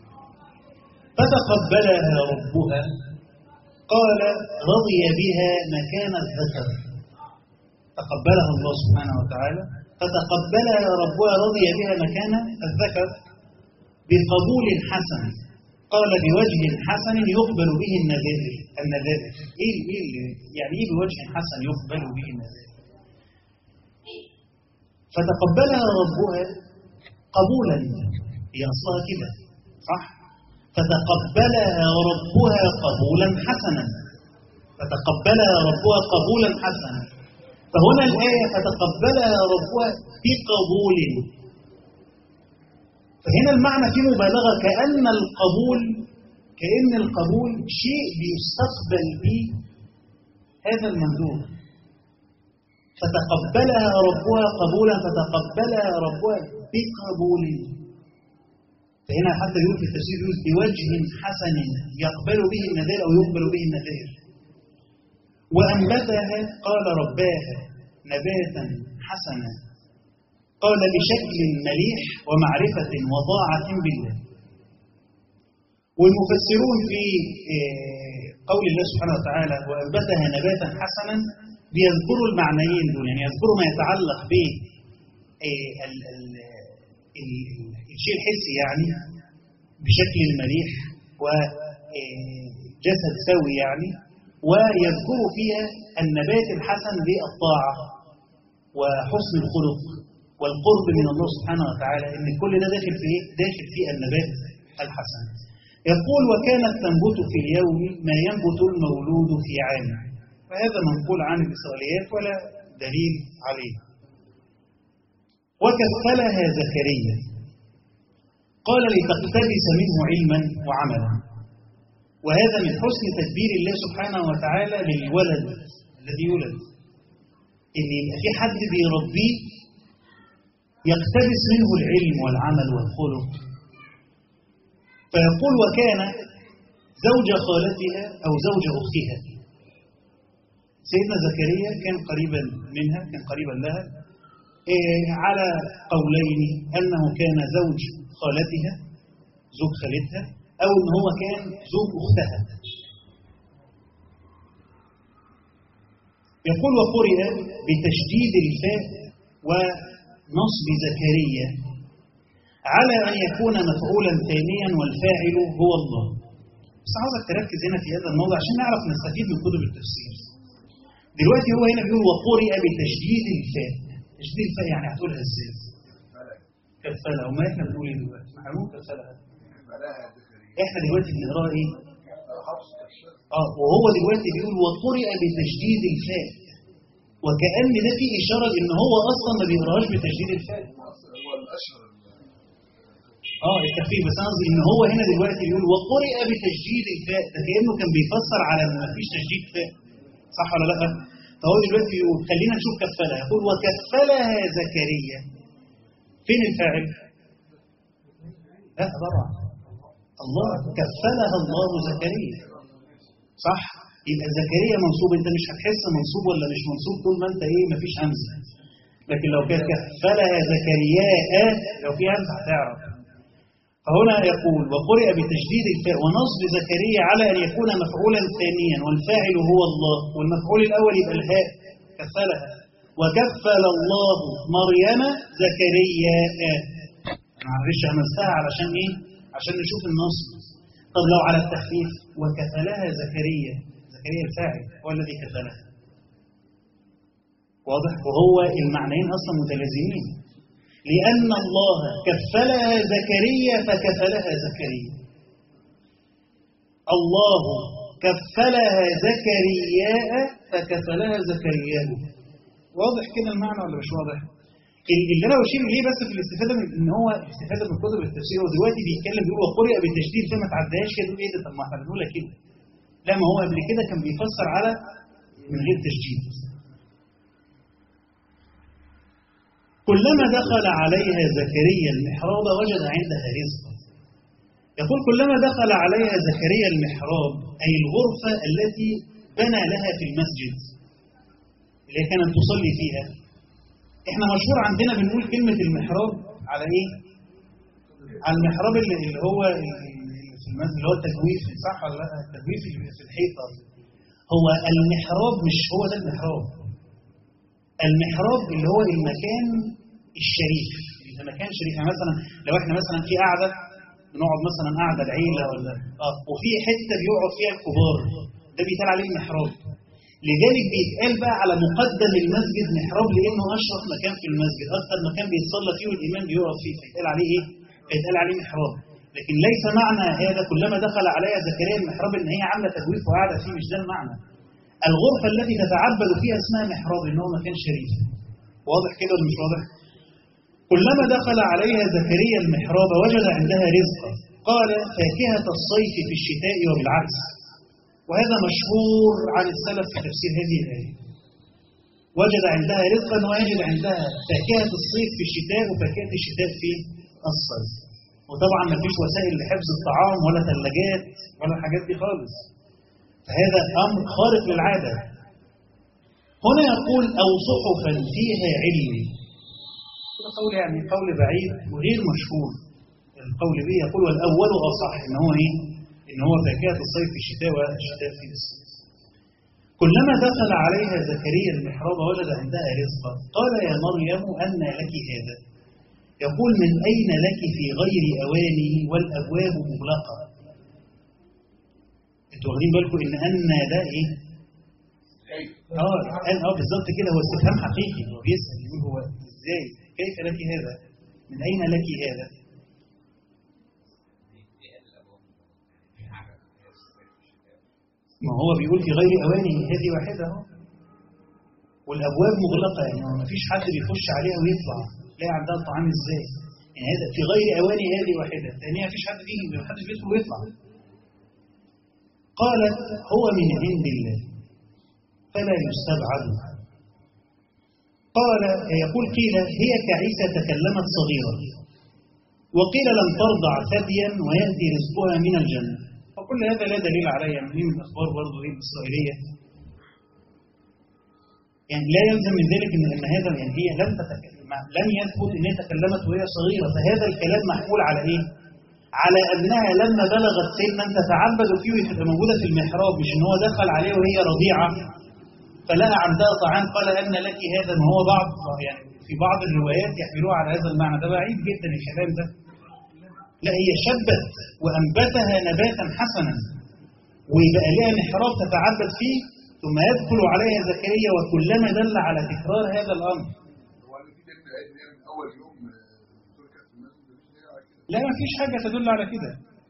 فتقبلها ربها قال رضي بها مكان الذكر تقبلها الله سبحانه وتعالى فتقبلها ربها رضي بها مكان الذكر بقبول حسن قال بوجه حسن يقبل به النذائر النذائر ايه ايه يعني ايه بوجه حسن يقبل به النذائر فتقبلها ربها قبولا هي اصلها كده صح فتقبلها ربها قبولا حسنا فتقبلها ربها قبولا حسنا فهنا الآية فتقبلها ربها بقبول فهنا المعنى فيه مبالغة كأن القبول كأن القبول شيء بيستقبل به هذا المندوب فتقبلها ربها قبولا فتقبلها ربها بقبول فهنا حتى يقول في التفسير يقول بوجه حسن يقبل به النذير أو يقبل به النذير وأنبتها قال رباها نباتا حسنا قال بشكل مليح ومعرفة وطاعة بالله والمفسرون في قول الله سبحانه وتعالى وأنبتها نباتا حسنا بيذكروا المعنيين دول يعني يذكروا ما يتعلق ب الشيء الحسي يعني بشكل مليح وجسد سوي يعني ويذكروا فيها النبات الحسن للطاعة وحسن الخلق والقرب من الله سبحانه وتعالى ان كل ده داخل في ايه؟ داخل في النبات الحسن. يقول وكانت تنبت في اليوم ما ينبت المولود في عام. وهذا منقول عن الاسرائيليات ولا دليل عليه. وكفلها زكريا قال لتقتبس منه علما وعملا. وهذا من حسن تدبير الله سبحانه وتعالى للولد الذي يولد. ان يبقى في حد بيربيه يقتبس منه العلم والعمل والخلق فيقول وكان زوج خالتها أو زوج أختها سيدنا زكريا كان قريبا منها كان قريبا لها إيه على قولين أنه كان زوج خالتها زوج خالتها أو أن هو كان زوج أختها يقول وقرئ بتشديد الفاء و نصب زكريا على أن يكون مفعولا ثانيا والفاعل هو الله بس عاوزك تركز هنا في هذا الموضوع عشان نعرف نستفيد من كتب التفسير دلوقتي هو هنا بيقول وقرئ بتشديد الفاء تشديد الفاء يعني هتقولها ازاي؟ كفالة وما احنا بنقول ايه دلوقتي؟ ما احنا بنقول كفالة احنا دلوقتي بنقراها ايه؟ اه وهو دلوقتي بيقول وقرئ بتشديد الفاء وكأن ده فيه إشارة إن هو أصلا ما بيقراهاش بتشديد الفاء. هو الأشهر اه التخفيف بس انا قصدي ان هو هنا دلوقتي بيقول وقرئ بتشديد الفاء ده كانه كان بيفسر على ان ما فيش تشديد فاء صح ولا لا؟ فهو دلوقتي بيقول خلينا نشوف كفلها يقول وكفلها زكريا فين الفاعل؟ لا طبعا الله كفلها الله زكريا صح؟ يبقى زكريا منصوب انت مش هتحس منصوب ولا مش منصوب طول ما انت ايه مفيش همزه لكن لو كانت كفلها زكرياء لو في همزه هتعرف فهنا يقول وقرئ بتشديد الفاء ونصب زكريا على ان يكون مفعولا ثانيا والفاعل هو الله والمفعول الاول يبقى الهاء كفلها وكفل الله مريم زكرياء معلش همزتها علشان ايه؟ عشان نشوف النصب طب لو على التخفيف وكفلها زكريا زكريا الفاعل هو الذي كفلها واضح وهو المعنيين اصلا متلازمين لان الله كفلها زكريا فكفلها زكريا الله كفلها زكرياء فكفلها زكرياء واضح كده المعنى ولا مش واضح اللي انا بشير ليه بس في الاستفاده من ان هو الاستفاده من كتب التفسير هو دلوقتي بيتكلم بيقول وقرئ بالتشديد فما تعديهاش كده ايه ده طب ما احنا بنقولها كده لا ما هو قبل كده كان بيفسر على من غير تشديد كلما دخل عليها زكريا المحراب وجد عندها رزقا يقول كلما دخل عليها زكريا المحراب أي الغرفة التي بنى لها في المسجد اللي كانت تصلي فيها احنا مشهور عندنا بنقول كلمة المحراب على ايه على المحراب اللي, اللي هو في المسجد اللي هو التجويف صح ولا لا التجويف اللي في الحيطة هو المحراب مش هو ده المحراب المحراب اللي هو المكان الشريف المكان شريف يعني مثلا لو احنا مثلا في قاعده بنقعد مثلا قاعده العيله ولا اه وفي حته بيقعد فيها الكبار ده بيتقال عليه المحراب لذلك بيتقال بقى على مقدم المسجد محراب لانه اشرف مكان في المسجد اكثر مكان بيتصلى فيه والامام بيقعد فيه فيتقال عليه ايه؟ فيتقال عليه محراب لكن ليس معنى هذا كلما دخل عليها زكريا المحراب ان هي عامله تجويف وقاعده فيه مش ده المعنى الغرفة التي تتعبد فيها اسمها محراب لأنه مكان شريف واضح كده ولا مش واضح؟ كلما دخل عليها زكريا المحراب وجد عندها رزقا قال فاكهة الصيف في الشتاء وبالعكس وهذا مشهور عن السلف في تفسير هذه الآية وجد عندها رزقا ويجد عندها فاكهة الصيف في الشتاء وفاكهة الشتاء في الصيف وطبعا ما فيش وسائل لحفظ الطعام ولا ثلاجات ولا الحاجات دي خالص فهذا أمر خارق للعادة هنا يقول أو صحفا فيها علم هذا قول يعني قول بعيد وغير مشهور القول به يقول والأول أصح إن هو إيه؟ إن هو فاكهة الصيف في الشتاء والشتاء في الصيف كلما دخل عليها زكريا المحراب وجد عندها رزقا قال يا مريم أن لك هذا يقول من أين لك في غير أوانه والأبواب مغلقة انتوا واخدين بالكم إن أن ده إيه؟ اه قال اه بالظبط كده هو استفهام حقيقي هو بيسأل يقول هو ازاي كيف لك هذا؟ من أين لك هذا؟ ما هو بيقول في غير أوانه هذه واحدة اهو والأبواب مغلقة يعني ما فيش حد بيخش عليها ويطلع لا عندها الطعام ازاي يعني هذا في غير أوانه هذه واحدة ثانيا ما فيش حد بيجي ما حدش بيدخل ويطلع قالت هو من عند الله فلا يستبعد قال يقول قيل هي كعيسى تكلمت صغيرة وقيل لم ترضع ثديا ويأتي رزقها من الجنة وكل هذا لا دليل عليه يعني من الأخبار برضه ايه الإسرائيلية يعني لا يلزم من ذلك ان ان هذا يعني هي لم تتكلم لم يثبت ان هي تكلمت وهي صغيره فهذا الكلام محمول على ايه؟ على انها لما بلغت سنا تتعبد فيه وتبقى موجوده في المحراب مش ان هو دخل عليه وهي رضيعه فلقى عندها طعام قال ان لك هذا ما هو بعض يعني في بعض الروايات يحملوها على هذا المعنى ده بعيد جدا الكلام ده لا هي شبت وانبتها نباتا حسنا ويبقى لها محراب تتعبد فيه ثم يدخل عليها زكريا وكلما دل على تكرار هذا الامر هو انا في دليل العيد هي من اول يوم تركت في المسجد مفيش دليل على كده لا ما فيش حاجة تدل على كده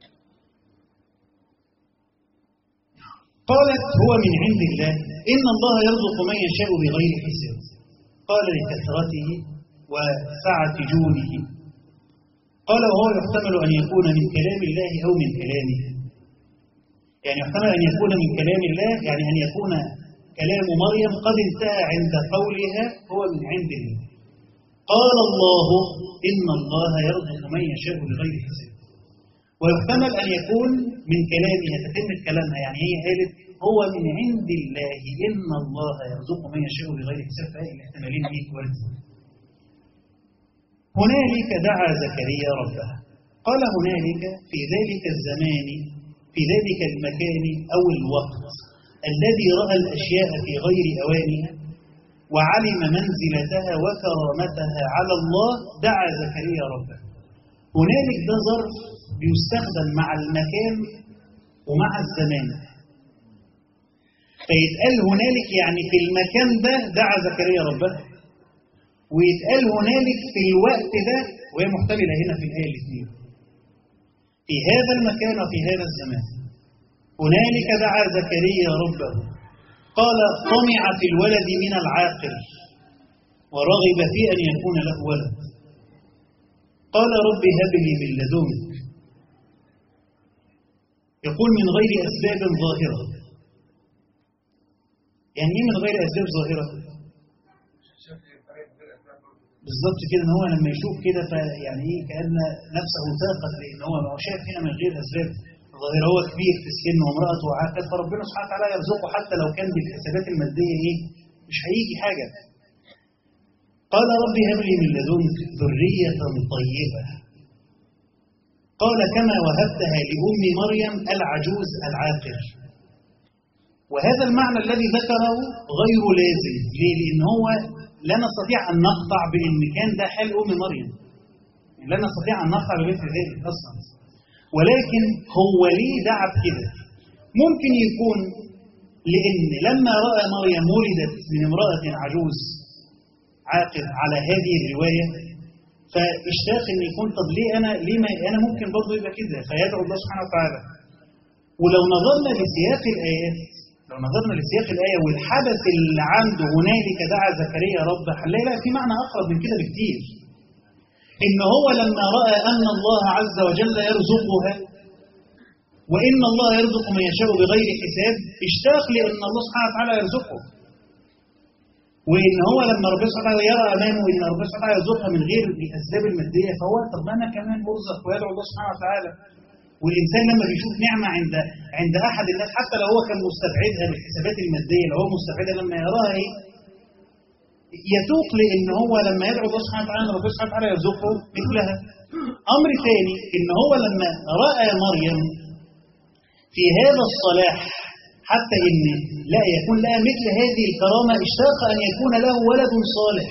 قالت هو من عند الله إن الله يرزق من يشاء بغير حساب قال لكثرته وسعة جوده قال وهو يحتمل أن يكون من كلام الله أو من كلامه يعني يحتمل أن يكون من كلام الله يعني أن يكون كلام مريم قد انتهى عند قولها هو من عند الله قال الله إن الله يرزق من يشاء بغير حساب ويحتمل أن يكون من كلامها تتمة كلامها يعني هي قالت هو من عند الله إن الله يرزق من يشاء بغير حساب فهي الاحتمالين ايه وارد هنالك دعا زكريا ربه قال هنالك في ذلك الزمان في ذلك المكان أو الوقت الذي رأى الأشياء في غير أوانها وعلم منزلتها وكرامتها على الله دعا زكريا ربه هنالك ده ظرف بيستخدم مع المكان ومع الزمان فيتقال هنالك يعني في المكان ده دعا زكريا ربه ويتقال هنالك في الوقت ده وهي محتملة هنا في الآية الاثنين في هذا المكان وفي هذا الزمان هنالك دعا زكريا ربه قال طمع في الولد من العاقل ورغب في أن يكون له ولد قال رب هب لي من لدنك يقول من غير أسباب ظاهرة يعني إيه من غير أسباب ظاهرة؟ بالظبط كده ان هو لما يشوف كده فيعني ايه كان نفسه ساقت لان هو هو شايف هنا من غير اسباب ظاهره هو كبير في السن وامراته عاقل فربنا سبحانه وتعالى يرزقه حتى لو كان بالحسابات الماديه ايه مش هيجي حاجه قال ربي هب لي من لدنك ذريه طيبه قال كما وهبتها لام مريم العجوز العاقل وهذا المعنى الذي ذكره غير لازم ليه؟ لان هو لا نستطيع أن نقطع بأن كان ده حال أم مريم لا نستطيع أن نقطع بمثل ذلك أصلا ولكن هو ليه دعا بكده ممكن يكون لأن لما رأى مريم ولدت من امرأة عجوز عاقل على هذه الرواية فاشتاق ان يكون طب ليه انا ليه ما انا ممكن برضه يبقى كده فيدعو الله سبحانه وتعالى ولو نظرنا لسياق الايات لو نظرنا لسياق الآية والحدث اللي عنده هنالك دعا زكريا ربه هنلاقي لا في معنى أقرب من كده بكتير. إن هو لما رأى أن الله عز وجل يرزقها وإن الله يرزق من يشاء بغير حساب اشتاق لأن الله سبحانه وتعالى يرزقه. وان هو لما ربنا سبحانه وتعالى يرى امامه ان ربنا سبحانه وتعالى يرزقها من غير الاسباب الماديه فهو طب ما انا كمان مرزق ويدعو الله سبحانه وتعالى والانسان لما بيشوف نعمه عند عند احد الناس حتى لو هو كان مستبعدها بالحسابات الماديه لو هو مستبعدها لما يراها ايه يتوق لان هو لما يدعو الله سبحانه وتعالى ان ربنا سبحانه وتعالى يرزقه مثلها امر ثاني ان هو لما راى مريم في هذا الصلاح حتى ان لا يكون لها مثل هذه الكرامه اشتاق ان يكون له ولد صالح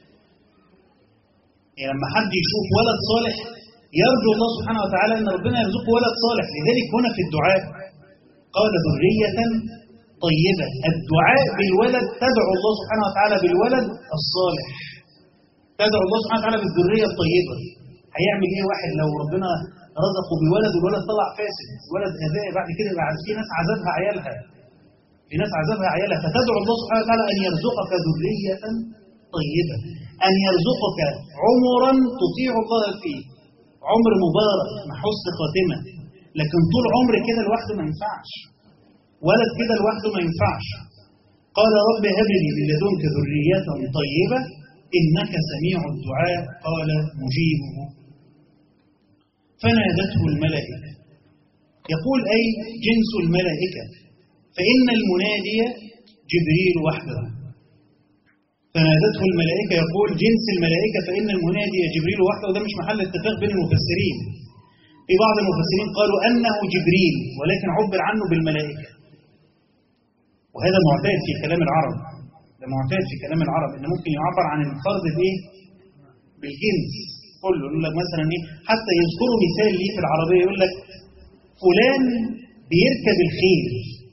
يعني لما حد يشوف ولد صالح يرجو الله سبحانه وتعالى ان ربنا يرزقه ولد صالح لذلك هنا في الدعاء قال ذريه طيبة الدعاء بالولد تدعو الله سبحانه وتعالى بالولد الصالح تدعو الله سبحانه وتعالى بالذرية الطيبة هيعمل ايه واحد لو ربنا رزقه بولد والولد طلع فاسد ولد غباء بعد كده يبقى في ناس عذابها عيالها في ناس عذابها عيالها فتدعو الله سبحانه وتعالى ان يرزقك ذرية طيبة ان يرزقك عمرا تطيع الله فيه عمر مبارك مع حسن خاتمة لكن طول عمر كده لوحده ما ينفعش ولد كده لوحده ما ينفعش قال رب هب لي من لدنك ذرية طيبة إنك سميع الدعاء قال مجيبه فنادته الملائكة يقول أي جنس الملائكة فإن المنادي جبريل وحده فنادته الملائكة يقول جنس الملائكة فإن المنادي جبريل وحده وده مش محل اتفاق بين المفسرين في بعض المفسرين قالوا أنه جبريل ولكن عبر عنه بالملائكة وهذا معتاد في كلام العرب ده معتاد في كلام العرب ان ممكن يعبر عن الفرد بايه بالجنس كله يقول لك مثلا ايه حتى يذكروا مثال ليه في العربيه يقول لك فلان بيركب الخيل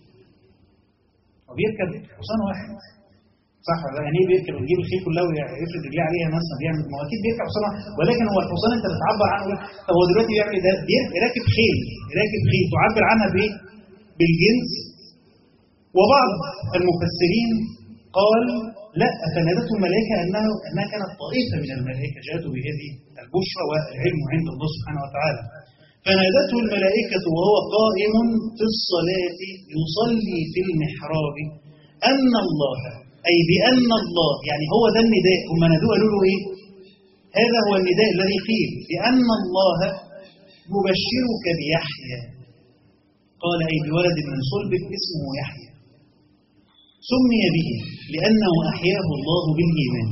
وبيركب حصان واحد صح ولا يعني ايه بيركب يجيب الخيل كلها ويفرد رجليه عليها مثلا بيعمل ما هو اكيد بيركب حصان واحد ولكن هو الحصان انت بتعبر عنه طب هو دلوقتي بيعمل ده راكب خيل راكب خيل تعبر عنها بايه؟ بالجنس وبعض المفسرين قال لا فنادته الملائكة أنه أنها كانت طائفة من الملائكة جاءته بهذه البشرى والعلم عند الله سبحانه وتعالى فنادته الملائكة وهو قائم في الصلاة يصلي في المحراب أن الله أي بأن الله يعني هو ده النداء هم نادوه قالوا له إيه؟ هذا هو النداء الذي قيل بأن الله يبشرك بيحيى قال أي بولد من صلبك اسمه يحيى سمي به لأنه أحياه الله بالإيمان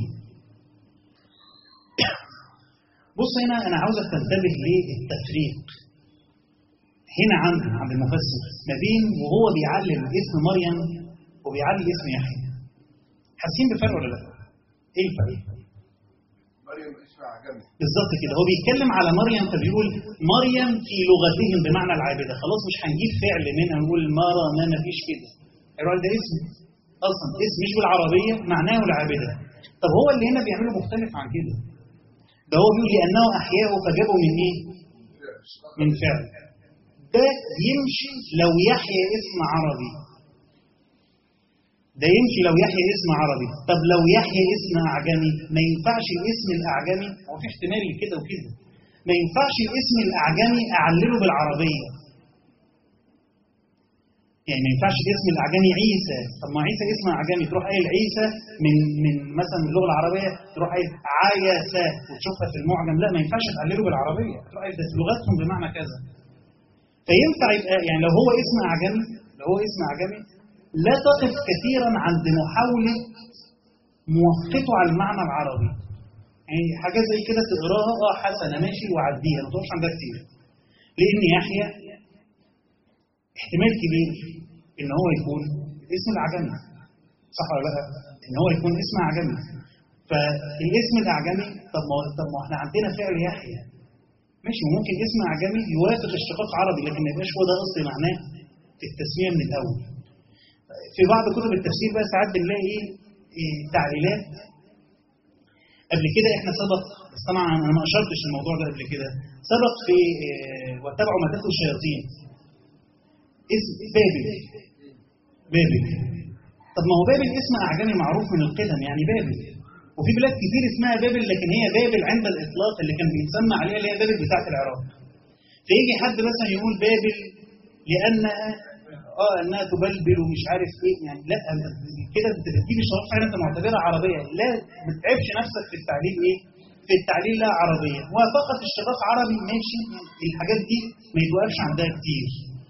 بص هنا أنا عاوزك تنتبه للتفريق هنا عند عند المفسر ما بين وهو بيعلم اسم مريم وبيعلم اسم يحيى حاسين بفرق ولا لا؟ ايه الفرق؟ مريم اسمها عجمي بالظبط كده هو بيتكلم على مريم فبيقول مريم في لغتهم بمعنى العابده خلاص مش هنجيب فعل منها نقول مرة ما ما فيش كده هيقول ده اسم اصلا اسم مش بالعربيه معناه العابده طب هو اللي هنا بيعمله مختلف عن كده ده هو بيقول لانه احياه فجابه من ايه؟ من فعل ده يمشي لو يحيى اسم عربي ده يمشي لو يحيى اسم عربي طب لو يحيى اسم اعجمي ما ينفعش الاسم الاعجمي هو في احتمال كده وكده ما ينفعش الاسم الاعجمي اعلله بالعربيه يعني ما ينفعش الاسم الاعجمي عيسى طب ما عيسى اسم اعجمي تروح قايل عيسى من من مثلا اللغه العربيه تروح قايل عيسى وتشوفها في المعجم لا ما ينفعش تعلله بالعربيه تروح قايل ده في لغتهم بمعنى كذا فينفع يبقى يعني لو هو اسم اعجمي لو هو اسم اعجمي لا تقف كثيرا عند محاوله موافقته على المعنى العربي يعني حاجه زي كده تقراها اه حسنه ماشي وعديها ما تقفش عندها كتير لان يحيى احتمال كبير ان هو يكون اسم الاعجمي صح ولا لا؟ ان هو يكون اسم اعجمي فالاسم الاعجمي طب ما طب ما احنا عندنا فعل يحيى ماشي ممكن اسم اعجمي يوافق اشتقاق عربي لكن ما يبقاش هو ده اصل معناه في التسميه من الاول في بعض كتب التفسير بقى ساعات بنلاقي ايه إيه تعليلات قبل كده احنا سبق بس طبعا انا ما اشرتش الموضوع ده قبل كده سبق في إيه واتبعوا ما تتلو الشياطين اسم بابل بابل طب ما هو بابل اسم اعجمي معروف من القدم يعني بابل وفي بلاد كتير اسمها بابل لكن هي بابل عند الاطلاق اللي كان بيتسمى عليها اللي هي بابل بتاعت العراق فيجي حد مثلا يقول بابل لانها اه انها تبلبل ومش عارف ايه يعني لا انت كده انت بتجيب الشرائح فعلا انت معتبرها عربيه لا ما تتعبش نفسك في التعليل ايه في التعليل لا عربيه وافقت الشقاق عربي ماشي الحاجات دي ما يتوقفش عندها كتير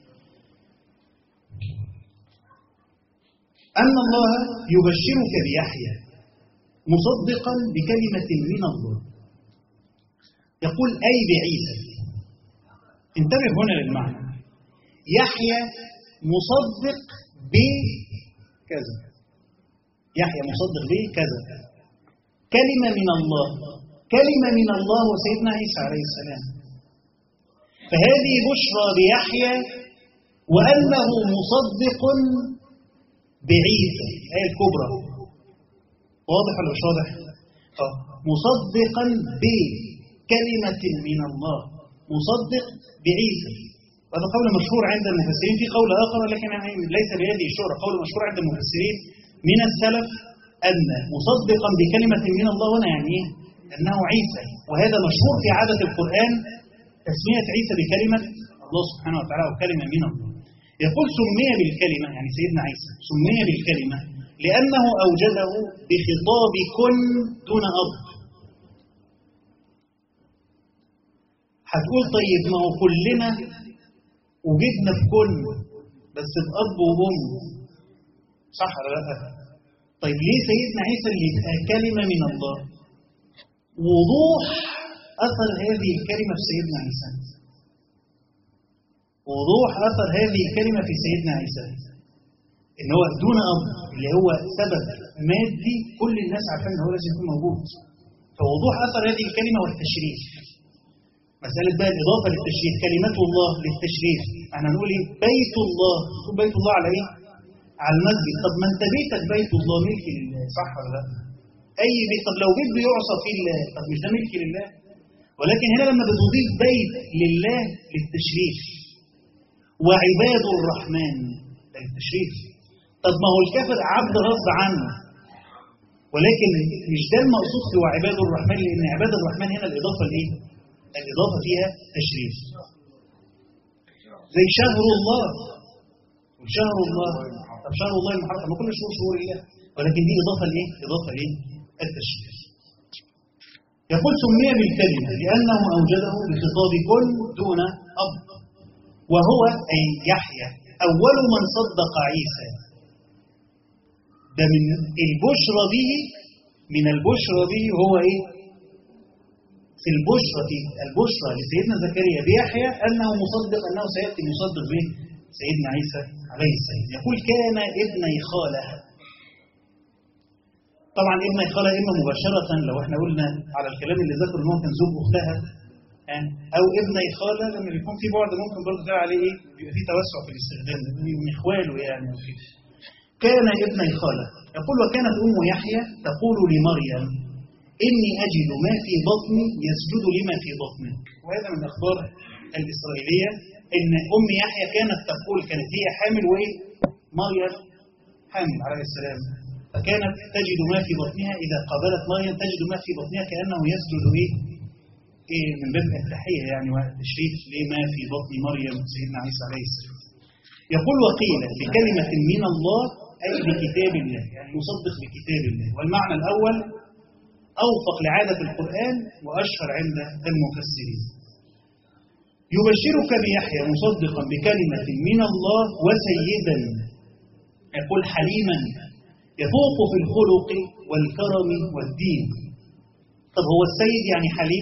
أن الله يبشرك بيحيى مصدقا بكلمة من الله يقول أي بعيسى انتبه هنا للمعنى يحيى مصدق بكذا يحيى مصدق بكذا كلمة من الله كلمة من الله وسيدنا عيسى عليه السلام فهذه بشرى بيحيى وأنه مصدق بعيسى الآية الكبرى واضح ولا مش واضح؟ آه. مصدقا بكلمة من الله مصدق بعيسى هذا قول مشهور عند المفسرين في قول آخر لكن يعني ليس بهذه الشهرة قول مشهور عند المفسرين من السلف أن مصدقا بكلمة من الله هنا يعني إيه؟ أنه عيسى وهذا مشهور في عادة القرآن تسمية عيسى بكلمة الله سبحانه وتعالى وكلمة من الله يقول سمي بالكلمة يعني سيدنا عيسى سمي بالكلمة لأنه أوجده بخطاب كن دون أب هتقول طيب ما هو كلنا وجدنا في كن بس بأب وأم صح ولا لا؟ طيب ليه سيدنا عيسى اللي يبقى كلمة من الله؟ وضوح أثر هذه الكلمة في سيدنا عيسى وضوح أثر هذه الكلمة في سيدنا عيسى إن هو دون أب اللي هو سبب مادي كل الناس عارفين إن هو لازم يكون موجود فوضوح أثر هذه الكلمة والتشريف مسألة بقى الإضافة للتشريف كلمة الله للتشريف احنا هنقول إيه بيت الله تقول بيت الله على إيه؟ على المسجد طب ما أنت بيتك بيت الله ملك لله صح ولا لا؟ أي بيت طب لو بيت بيعصى فيه الله طب مش ده ملك لله؟ ولكن هنا لما بتضيف بيت لله للتشريف وعباد الرحمن ده التشريف طب ما هو الكافر عبد غصب عنه ولكن مش ده المقصود في وعباد الرحمن لان عباد الرحمن هنا الاضافه لايه؟ الاضافه فيها تشريف زي شهر الله وشهر الله طب شهر الله المحرم ما كل شهور شهور الله ولكن دي اضافه لايه؟ اضافه لايه؟ التشريف يقول سمي بالكلمه لانه اوجده بخطاب كن دون اب وهو أي يحيى أول من صدق عيسى ده من البشرى به من البشرى به هو إيه في البشرى في البشرى لسيدنا زكريا بيحيى أنه مصدق أنه سيأتي مصدق به سيدنا عيسى عليه السلام يقول كان ابني خالة طبعا ابني خالة إما مباشرة لو احنا قلنا على الكلام اللي ذكر ان هو كان زوج أختها او ابني خاله لما بيكون في بعد ممكن برضه تلاقي عليه ايه بيبقى في توسع في الاستخدام من اخواله يعني وكده كان ابني خاله يقول وكانت ام يحيى تقول لمريم اني اجد ما في بطني يسجد لما في بطنك وهذا من الاخبار الاسرائيليه ان ام يحيى كانت تقول كانت هي حامل وايه مريم حامل عليه السلام فكانت تجد ما في بطنها اذا قابلت مريم تجد ما في بطنها كانه يسجد ايه إيه من باب التحية يعني والتشريف لما في بطن مريم سيدنا عيسى عليه السلام يقول وقيل بكلمة من الله أي بكتاب الله يعني مصدق بكتاب الله والمعنى الأول أوفق لعادة القرآن وأشهر عند المفسرين يبشرك بيحيى مصدقا بكلمة من الله وسيدا يقول حليما يفوق في الخلق والكرم والدين طب هو السيد يعني حليم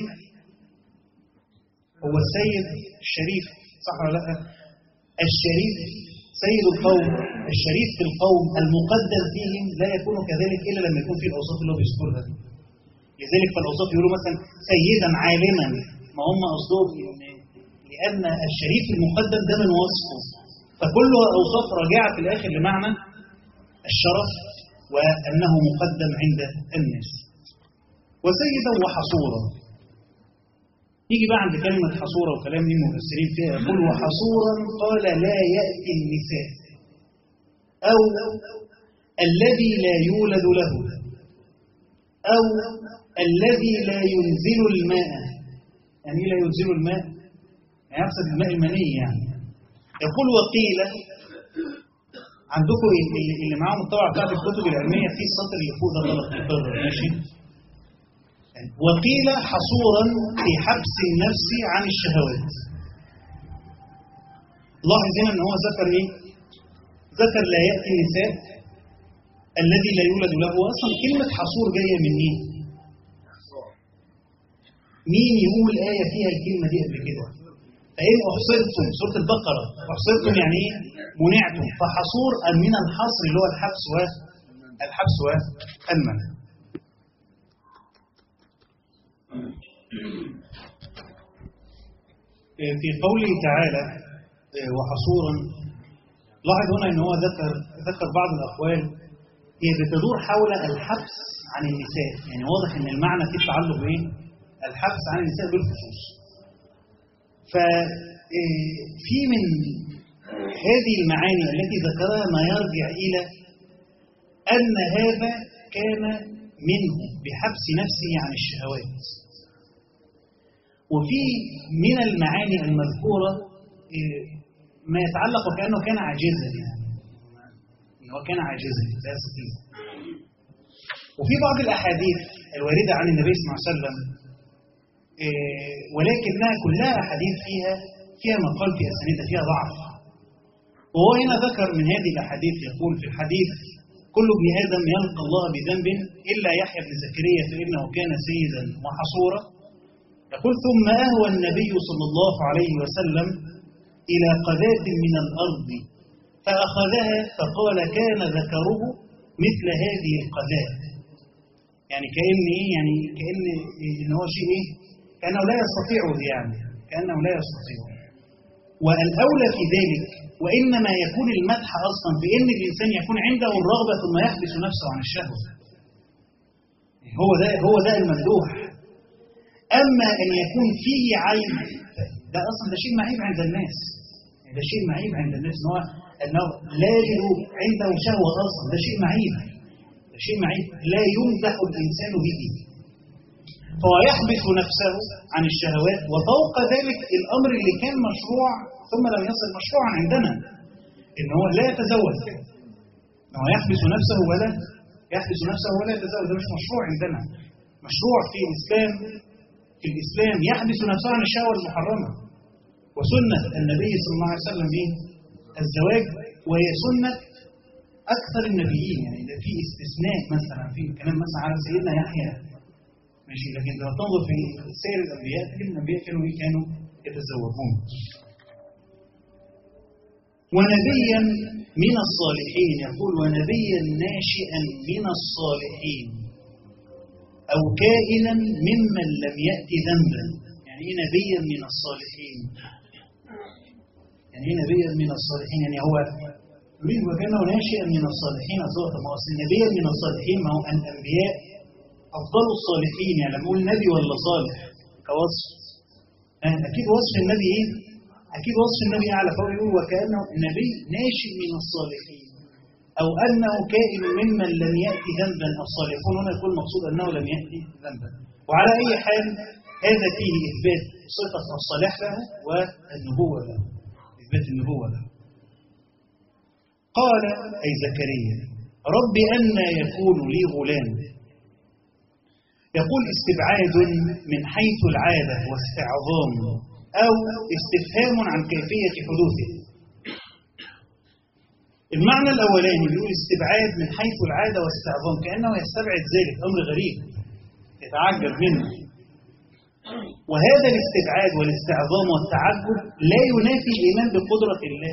هو السيد الشريف صح ولا لا الشريف سيد القوم الشريف في القوم المقدم فيهم لا يكون كذلك الا لما يكون في الاوصاف اللي هو بيذكرها دي لذلك في الاوصاف يقولوا مثلا سيدا عالما ما هم قصدهم ان لان الشريف المقدم ده من وصفه فكل اوصاف راجعه في الاخر لمعنى الشرف وانه مقدم عند الناس وسيدا وحصورا يجي بقى عند كلمة حصورة وكلام من المفسرين فيها يقول وحصورا قال لا يأتي النساء أو الذي لا يولد له أو الذي لا ينزل الماء يعني لا ينزل الماء يعني يقصد الماء المني يعني يقول وقيل عندكم اللي, اللي معاهم الطبعة بتاعت الكتب العلمية في السطر اللي فوق ده غلط مكرر ماشي وقيل حصورا في حبس النفس عن الشهوات لاحظ هنا ان هو ذكر ايه ذكر لا ياتي النساء الذي لا يولد له اصلا كلمه حصور جايه من مين مين يقول آية فيها الكلمة دي قبل كده فإن أحصرتم سورة البقرة أحصرتم يعني إيه منعتم فحصور من الحصر اللي هو الحبس والحبس والمنع في قوله تعالى وحصورا لاحظ هنا ان هو ذكر ذكر بعض الاقوال هي بتدور حول الحبس عن النساء يعني واضح ان المعنى فيه تعلق بايه الحبس عن النساء بالخصوص ففي من هذه المعاني التي ذكرها ما يرجع إلى أن هذا كان منه بحبس نفسه عن الشهوات وفي من المعاني المذكورة ما يتعلق وكأنه كان عاجزا يعني هو كان عاجزا لا يستطيع وفي بعض الأحاديث الواردة عن النبي صلى الله عليه وسلم ولكنها كلها أحاديث فيها فيها مقال في أسانيدها فيها ضعف وهو هنا ذكر من هذه الأحاديث يقول في الحديث كل ابن آدم يلقى الله بذنب إلا يحيى بن زكريا فإنه كان سيدا وحصورا يقول ثم أهوى النبي صلى الله عليه وسلم إلى قذاة من الأرض فأخذها فقال كان ذكره مثل هذه القذاة يعني كأن إيه يعني كأن إن هو شيء إيه كأنه لا يستطيع يعني كأنه لا يستطيع والأولى في ذلك وإنما يكون المدح أصلا في إن الإنسان يكون عنده الرغبة ثم يحبس نفسه عن الشهوة هو ده هو ده الممدوح أما أن يكون فيه عيب ده أصلا ده شيء معيب عند الناس ده شيء معيب عند الناس إن هو أنه لا يجد عنده شهوة أصلا ده شيء معيب ده شيء معيب لا يمدح الإنسان به فهو يحبس نفسه عن الشهوات وفوق ذلك الأمر اللي كان مشروع ثم لم يصل مشروعا عندنا إن هو لا يتزوج هو يحبس نفسه ولا يحبس نفسه ولا يتزوج ده مش مشروع عندنا مشروع في الإسلام في الإسلام يحبس نفسه عن الشهوة المحرمة وسنة النبي صلى الله عليه وسلم إيه؟ الزواج وهي سنة أكثر النبيين يعني ده في استثناء مثلا في كلام مثلا على سيدنا يحيى ماشي لكن لو تنظر في سير الأنبياء تجد الأنبياء كانوا إيه؟ كانوا يتزوجون ونبيا من الصالحين يقول ونبيا ناشئا من الصالحين أو كائنا ممن لم يأتي ذنبا يعني إيه نبيا من الصالحين يعني إيه نبيا من الصالحين يعني هو يريد وكانه ناشئا من الصالحين أصلا ما أصل نبيا من الصالحين ما هو الأنبياء أفضل الصالحين يعني لما نقول نبي ولا صالح كوصف أكيد وصف النبي إيه؟ أكيد وصف النبي أعلى فهو يقول وكأنه نبي ناشئ من الصالحين أو أنه كائن ممن لم يأتي ذنبا الصالحون هنا يكون مقصود أنه لم يأتي ذنبا وعلى أي حال هذا فيه إثبات صفة الصالح له والنبوة له إثبات النبوة له قال أي زكريا رب أن يكون لي غلام يقول استبعاد من حيث العادة واستعظام أو استفهام عن كيفية حدوثه المعنى الأولاني بيقول استبعاد من حيث العادة واستعظام كأنه يستبعد ذلك أمر غريب يتعجب منه وهذا الاستبعاد والاستعظام والتعجب لا ينافي الإيمان بقدرة الله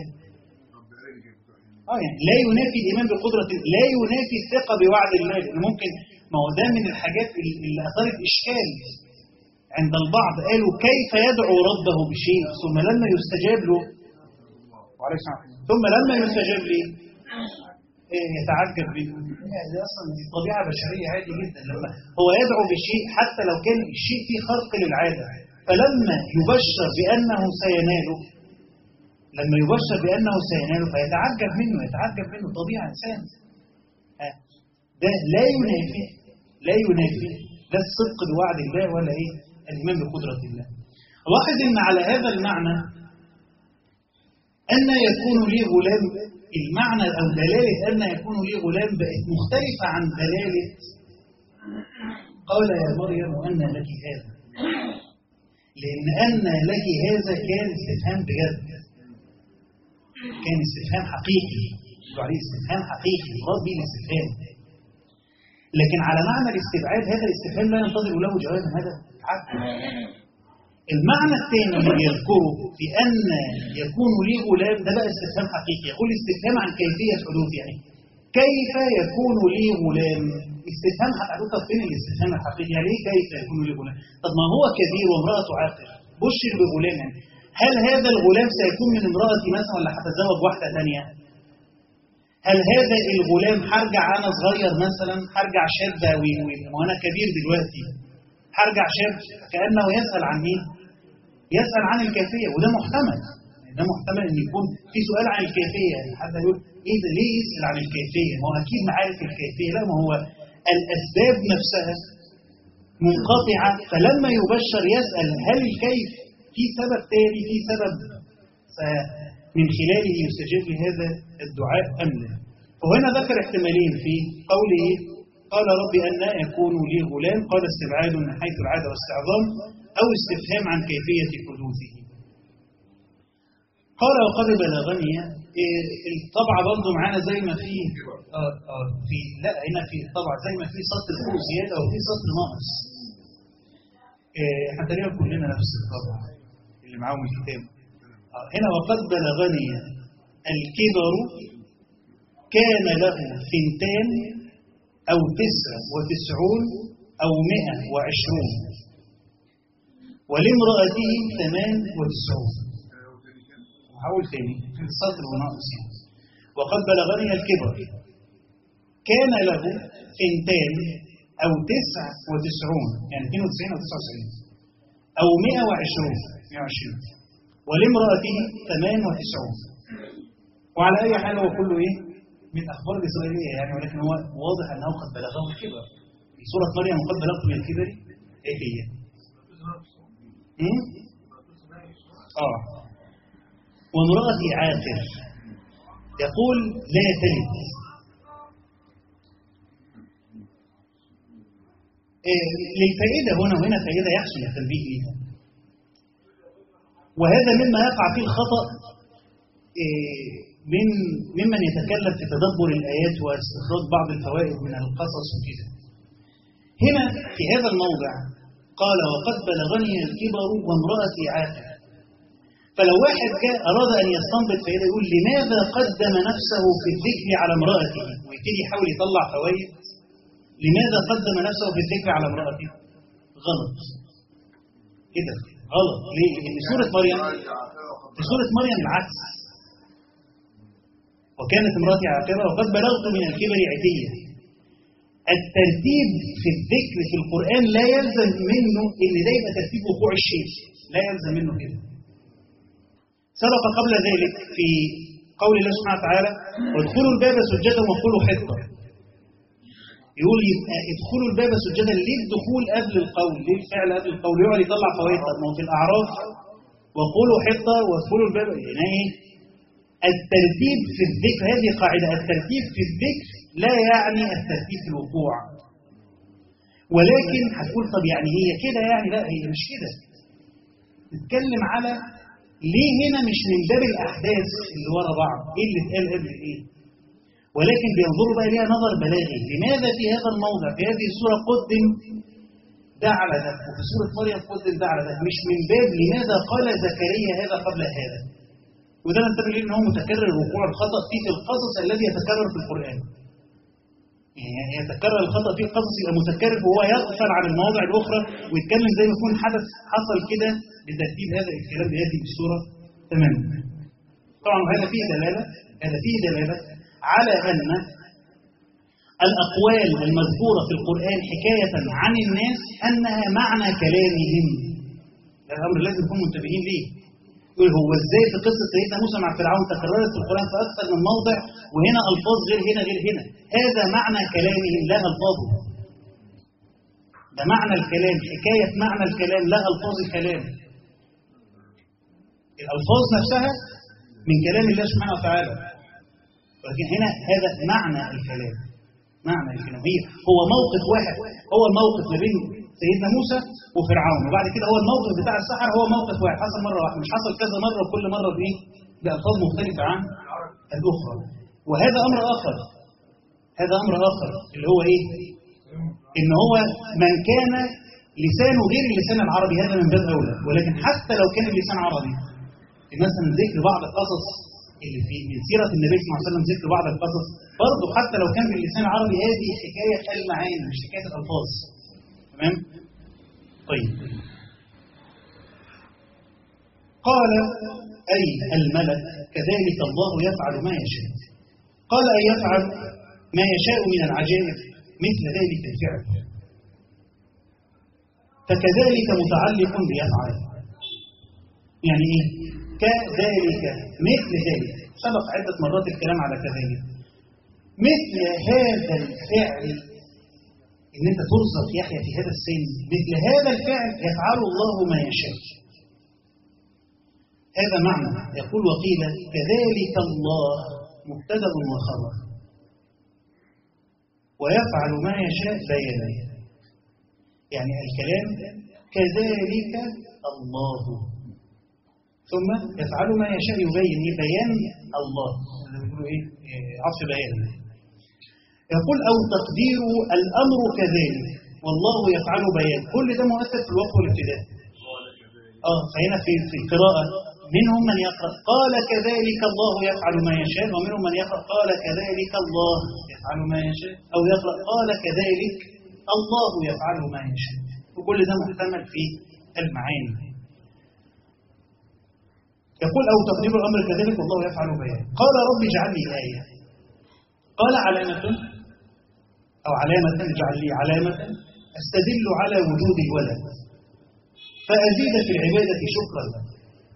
آه يعني لا ينافي الإيمان بقدرة لا ينافي الثقة بوعد الله لأن ممكن ما هو ده من الحاجات اللي أثارت إشكال عند البعض قالوا كيف يدعو ربه بشيء ثم لما يستجاب له ثم لما يستجاب له إيه يتعجب به دي اصلا دي طبيعه بشريه عادي جدا لما هو يدعو بشيء حتى لو كان الشيء فيه خرق للعاده فلما يبشر بانه سيناله لما يبشر بانه سيناله فيتعجب منه يتعجب منه طبيعه انسان ده لا ينافي لا ينافي لا الصدق بوعد الله ولا ايه الايمان بقدره الله لاحظ ان على هذا المعنى أن يكون لي غلام المعنى أو دلالة أن يكون لي غلام بقت مختلفة عن دلالة قال يا مريم أن لك هذا لأن أن لك هذا كان استفهام بجد كان استفهام حقيقي يقولوا عليه استفهام حقيقي مراد به الاستفهام لكن على معنى الاستبعاد هذا الاستفهام لا ينتظر له جوابا هذا عبد المعنى الثاني اللي يذكره في أن يكون لي غلام ده بقى استفهام حقيقي يقول استفهام عن كيفية حدوث يعني كيف يكون لي غلام استفهام حقيقي فين الاستفهام الحقيقي يعني ايه كيف يكون لي غلام طب ما هو كبير وامرأته عاقر بشر بغلام يعني هل هذا الغلام سيكون من امرأتي مثلا ولا هتزوج واحدة ثانية هل هذا الغلام هرجع انا صغير مثلا هرجع شاب وانا كبير دلوقتي هرجع شاب كانه يسال عن مين؟ يسال عن الكيفيه وده محتمل ده محتمل ان يكون في سؤال عن الكيفيه يعني حد يقول ايه ده ليه يسال عن الكيفيه؟ ما هو اكيد معارف الكيفيه لا ما هو الاسباب نفسها منقطعه فلما يبشر يسال هل الكيف في سبب تاني في سبب من خلاله يستجيب لهذا الدعاء أم لا وهنا ذكر احتمالين في قوله قال ربي أن لا يكون لي غلام قال استبعاد من حيث العادة واستعظام أو استفهام عن كيفية حدوثه قال وقد بلغني الطبعة برضه معانا زي ما في آه آه في لا هنا في طبعا زي ما في سطر فوق زيادة وفي سطر ناقص احنا تقريبا كلنا نفس الطبعة اللي معاهم الكتاب هنا وقد بلغني الكبر كان له ثنتان أو تسع وتسعون أو مئة وعشرون ولامرأته ثمان وتسعون هقول تاني في السطر وناقص يعني وقد بلغني الكبر كان له ثنتان أو تسع وتسعون يعني 92 أو 99 أو 120 120 ولامرأته 98 وعلى أي حال هو كله إيه؟ من أخبار الإسرائيلية يعني ولكن هو واضح أنه قد بلغه الكبر في سورة مريم وقد بلغت من الكبر إيه هي؟ آه وامرأتي عاقر يقول لا تلد إيه للفائدة هنا وهنا فائدة يحسن التنبيه لها وهذا مما يقع فيه الخطأ إيه من ممن يتكلم في تدبر الآيات واستخراج بعض الفوائد من القصص وكده هنا في هذا الموضع قال وقد بلغني الكبر وامرأتي عاقر فلو واحد جاء أراد أن يستنبط فإذا يقول لماذا قدم نفسه في الذكر على امرأته ويبتدي يحاول يطلع فوائد لماذا قدم نفسه في الذكر على امرأته غلط كده غلط ليه؟ لأن سورة مريم في سورة مريم العكس وكانت امرأتي عاقرة وقد بلغت من الكبر عتية الترتيب في الذكر في القرآن لا يلزم منه ان ده يبقى ترتيب وقوع الشيء لا يلزم منه كده سبق قبل ذلك في قول الله سبحانه وتعالى وادخلوا الباب سجدا وقولوا حطة يقول يبقى ادخلوا الباب سجدا ليه الدخول قبل القول ليه الفعل قبل القول يقعد يطلع فوائد طب ما هو في الاعراف وقولوا حطة وادخلوا الباب يعني ايه الترتيب في الذكر هذه قاعدة الترتيب في الذكر لا يعني الترتيب في الوقوع ولكن هتقول طب يعني هي كده يعني لا هي مش كده نتكلم على ليه هنا مش من باب الأحداث اللي ورا بعض ايه اللي اتقال قبل ايه ولكن بينظروا بقى ليها نظر بلاغي لماذا في هذا الموضع في هذه السورة قدم ده على ده وفي سورة مريم قدم ده على ده مش من باب لماذا قال زكريا هذا قبل هذا وده ننتبه ليه ان هو متكرر وقوع الخطأ فيه في القصص الذي يتكرر في القرآن يعني يتكرر الخطأ فيه القصص يبقى متكرر وهو يغفل عن المواضع الأخرى ويتكلم زي ما يكون حدث حصل كده بترتيب هذا الكلام بهذه الصورة تماما طبعا هذا فيه دلالة هذا فيه دلالة على أن الأقوال المذكورة في القرآن حكاية عن الناس أنها معنى كلامهم ده الأمر لازم نكون منتبهين ليه يقول هو ازاي في قصة سيدنا موسى مع فرعون تكررت في القرآن في أكثر من موضع وهنا ألفاظ غير هنا غير هنا هذا معنى كلامهم لا ألفاظه ده معنى الكلام حكاية معنى الكلام لا ألفاظ الكلام الألفاظ نفسها من كلام الله سبحانه وتعالى ولكن هنا هذا معنى الكلام معنى الكلام هي هو موقف واحد هو الموقف ما بين سيدنا موسى وفرعون وبعد كده هو الموقف بتاع السحر هو موقف واحد حصل مره واحده مش حصل كذا مره وكل مره بايه؟ بألفاظ مختلفه عن الاخرى وهذا امر اخر هذا امر اخر اللي هو ايه؟ ان هو من كان لسانه غير اللسان العربي هذا من باب اولى ولكن حتى لو كان اللسان عربي في مثلا ذكر بعض القصص اللي في من سيره النبي صلى الله عليه وسلم ذكر بعض القصص برضه حتى لو كان باللسان العربي هذه حكايه المعاني مش حكايه الالفاظ تمام؟ طيب قال اي الملك كذلك الله يفعل ما يشاء قال أن يفعل ما يشاء من العجائب مثل ذلك الفعل فكذلك متعلق بيفعل يعني ايه كذلك مثل ذلك سبق عدة مرات الكلام على كذلك مثل هذا الفعل ان انت ترزق يحيى في هذا السن مثل هذا الفعل يفعل الله ما يشاء هذا معنى يقول وقيل كذلك الله مبتدا وخبر ويفعل ما يشاء بيانا يعني الكلام كذلك الله ثم يفعل ما يشاء يبين إيه بيان الله بيقولوا ايه عطف بيان يقول او تقدير الامر كذلك والله يفعل بيان كل ده مؤثر في الوقف والابتداء اه فهنا في في القراءه منهم من يقرأ قال كذلك الله يفعل ما يشاء ومنهم من يقرأ قال كذلك الله يفعل ما يشاء أو يقرأ قال كذلك الله يفعل ما يشاء وكل ده محتمل في المعاني يقول أو تقدير الأمر كذلك والله يفعل بيان قال رب اجعل لي آية قال علامة أو علامة اجعل لي علامة أستدل على وجود الولد فأزيد في العبادة شكرا له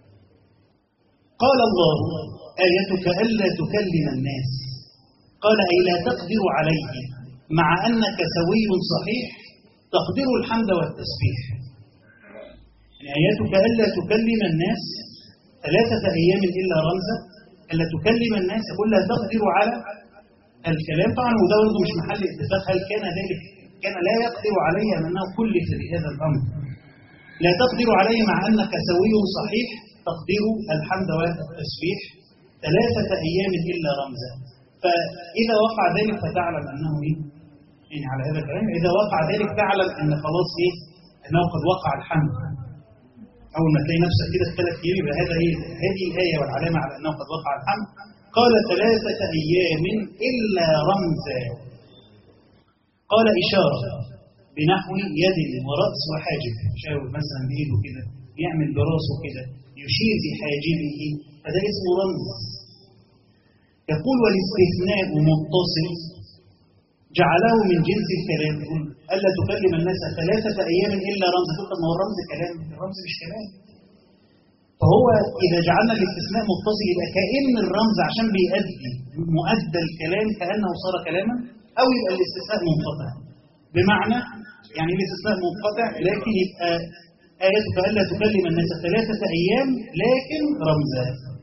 قال الله آيتك ألا تكلم الناس قال أي لا تقدر عليه مع أنك سوي صحيح تقدر الحمد والتسبيح يعني آياتك ألا تكلم الناس ثلاثة أيام إلا رمزا ألا تكلم الناس يقول لا تقدر على الكلام طبعا وده برضه مش محل اتفاق هل كان ذلك كان لا يقدر عليه أنه كلف بهذا الأمر لا تقدر عليه مع أنك سوي صحيح تقدير الحمد والتسبيح ثلاثة أيام إلا رمزا فإذا وقع ذلك فتعلم أنه إيه؟ يعني على هذا الكلام إذا وقع ذلك تعلم أن خلاص إيه؟ أنه قد وقع الحمد أول ما تلاقي نفسك كده ثلاث أيام يبقى هذا إيه؟ هذه الآية والعلامة على أنه قد وقع الحمد قال ثلاثة أيام إلا رمزا قال إشارة بنحو يد ورأس وحاجب شاور مثلا بإيده كده يعمل براسه كده يشير بحاجبه هذا اسمه رمز يقول والاستثناء متصل جعله من جنس الكلام يقول ألا تكلم الناس ثلاثة أيام إلا رمز تقول ما هو الرمز كلام الرمز مش كلام فهو إذا جعلنا الاستثناء متصل يبقى كأن الرمز عشان بيأدي مؤدى الكلام كأنه صار كلاما أو يبقى الاستثناء منقطع بمعنى يعني الاستثناء منقطع لكن يبقى آيتك ألا تكلم الناس ثلاثة أيام لكن رمزا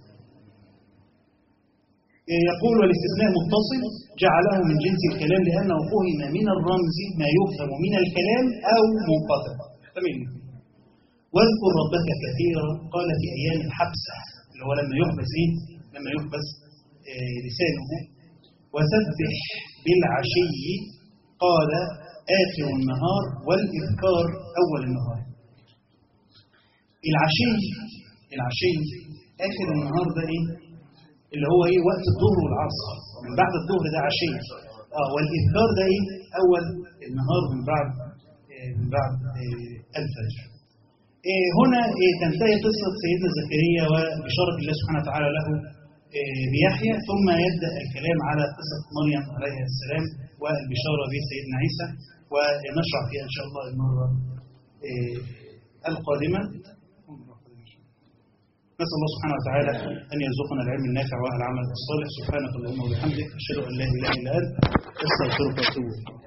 يقول والاستثناء متصل جعله من جنس الكلام لأنه فهم من الرمز ما يفهم من الكلام أو منقطع تمام واذكر ربك كثيرا قال في أيام الحبسة اللي هو لما يحبس إيه؟ لما يحبس آه لسانه وسبح بالعشي قال آخر النهار والإذكار أول النهار العشي العشي آخر النهار ده إيه؟ اللي هو إيه وقت الظهر والعصر من بعد الظهر ده عشي آه والإذكار ده إيه أول النهار من بعد آه من بعد آه الفجر إيه هنا إيه تنتهي قصة سيدنا زكريا وبشارة الله سبحانه وتعالى له إيه بيحيى ثم يبدأ الكلام على قصة مريم عليها السلام والبشارة بسيدنا عيسى ونشرع فيها إن شاء الله المرة إيه القادمة نسأل الله سبحانه وتعالى أن يرزقنا العلم النافع والعمل الصالح سبحانك اللهم وبحمدك أشهد أن لا إله إلا أنت أستغفرك وأتوب إليك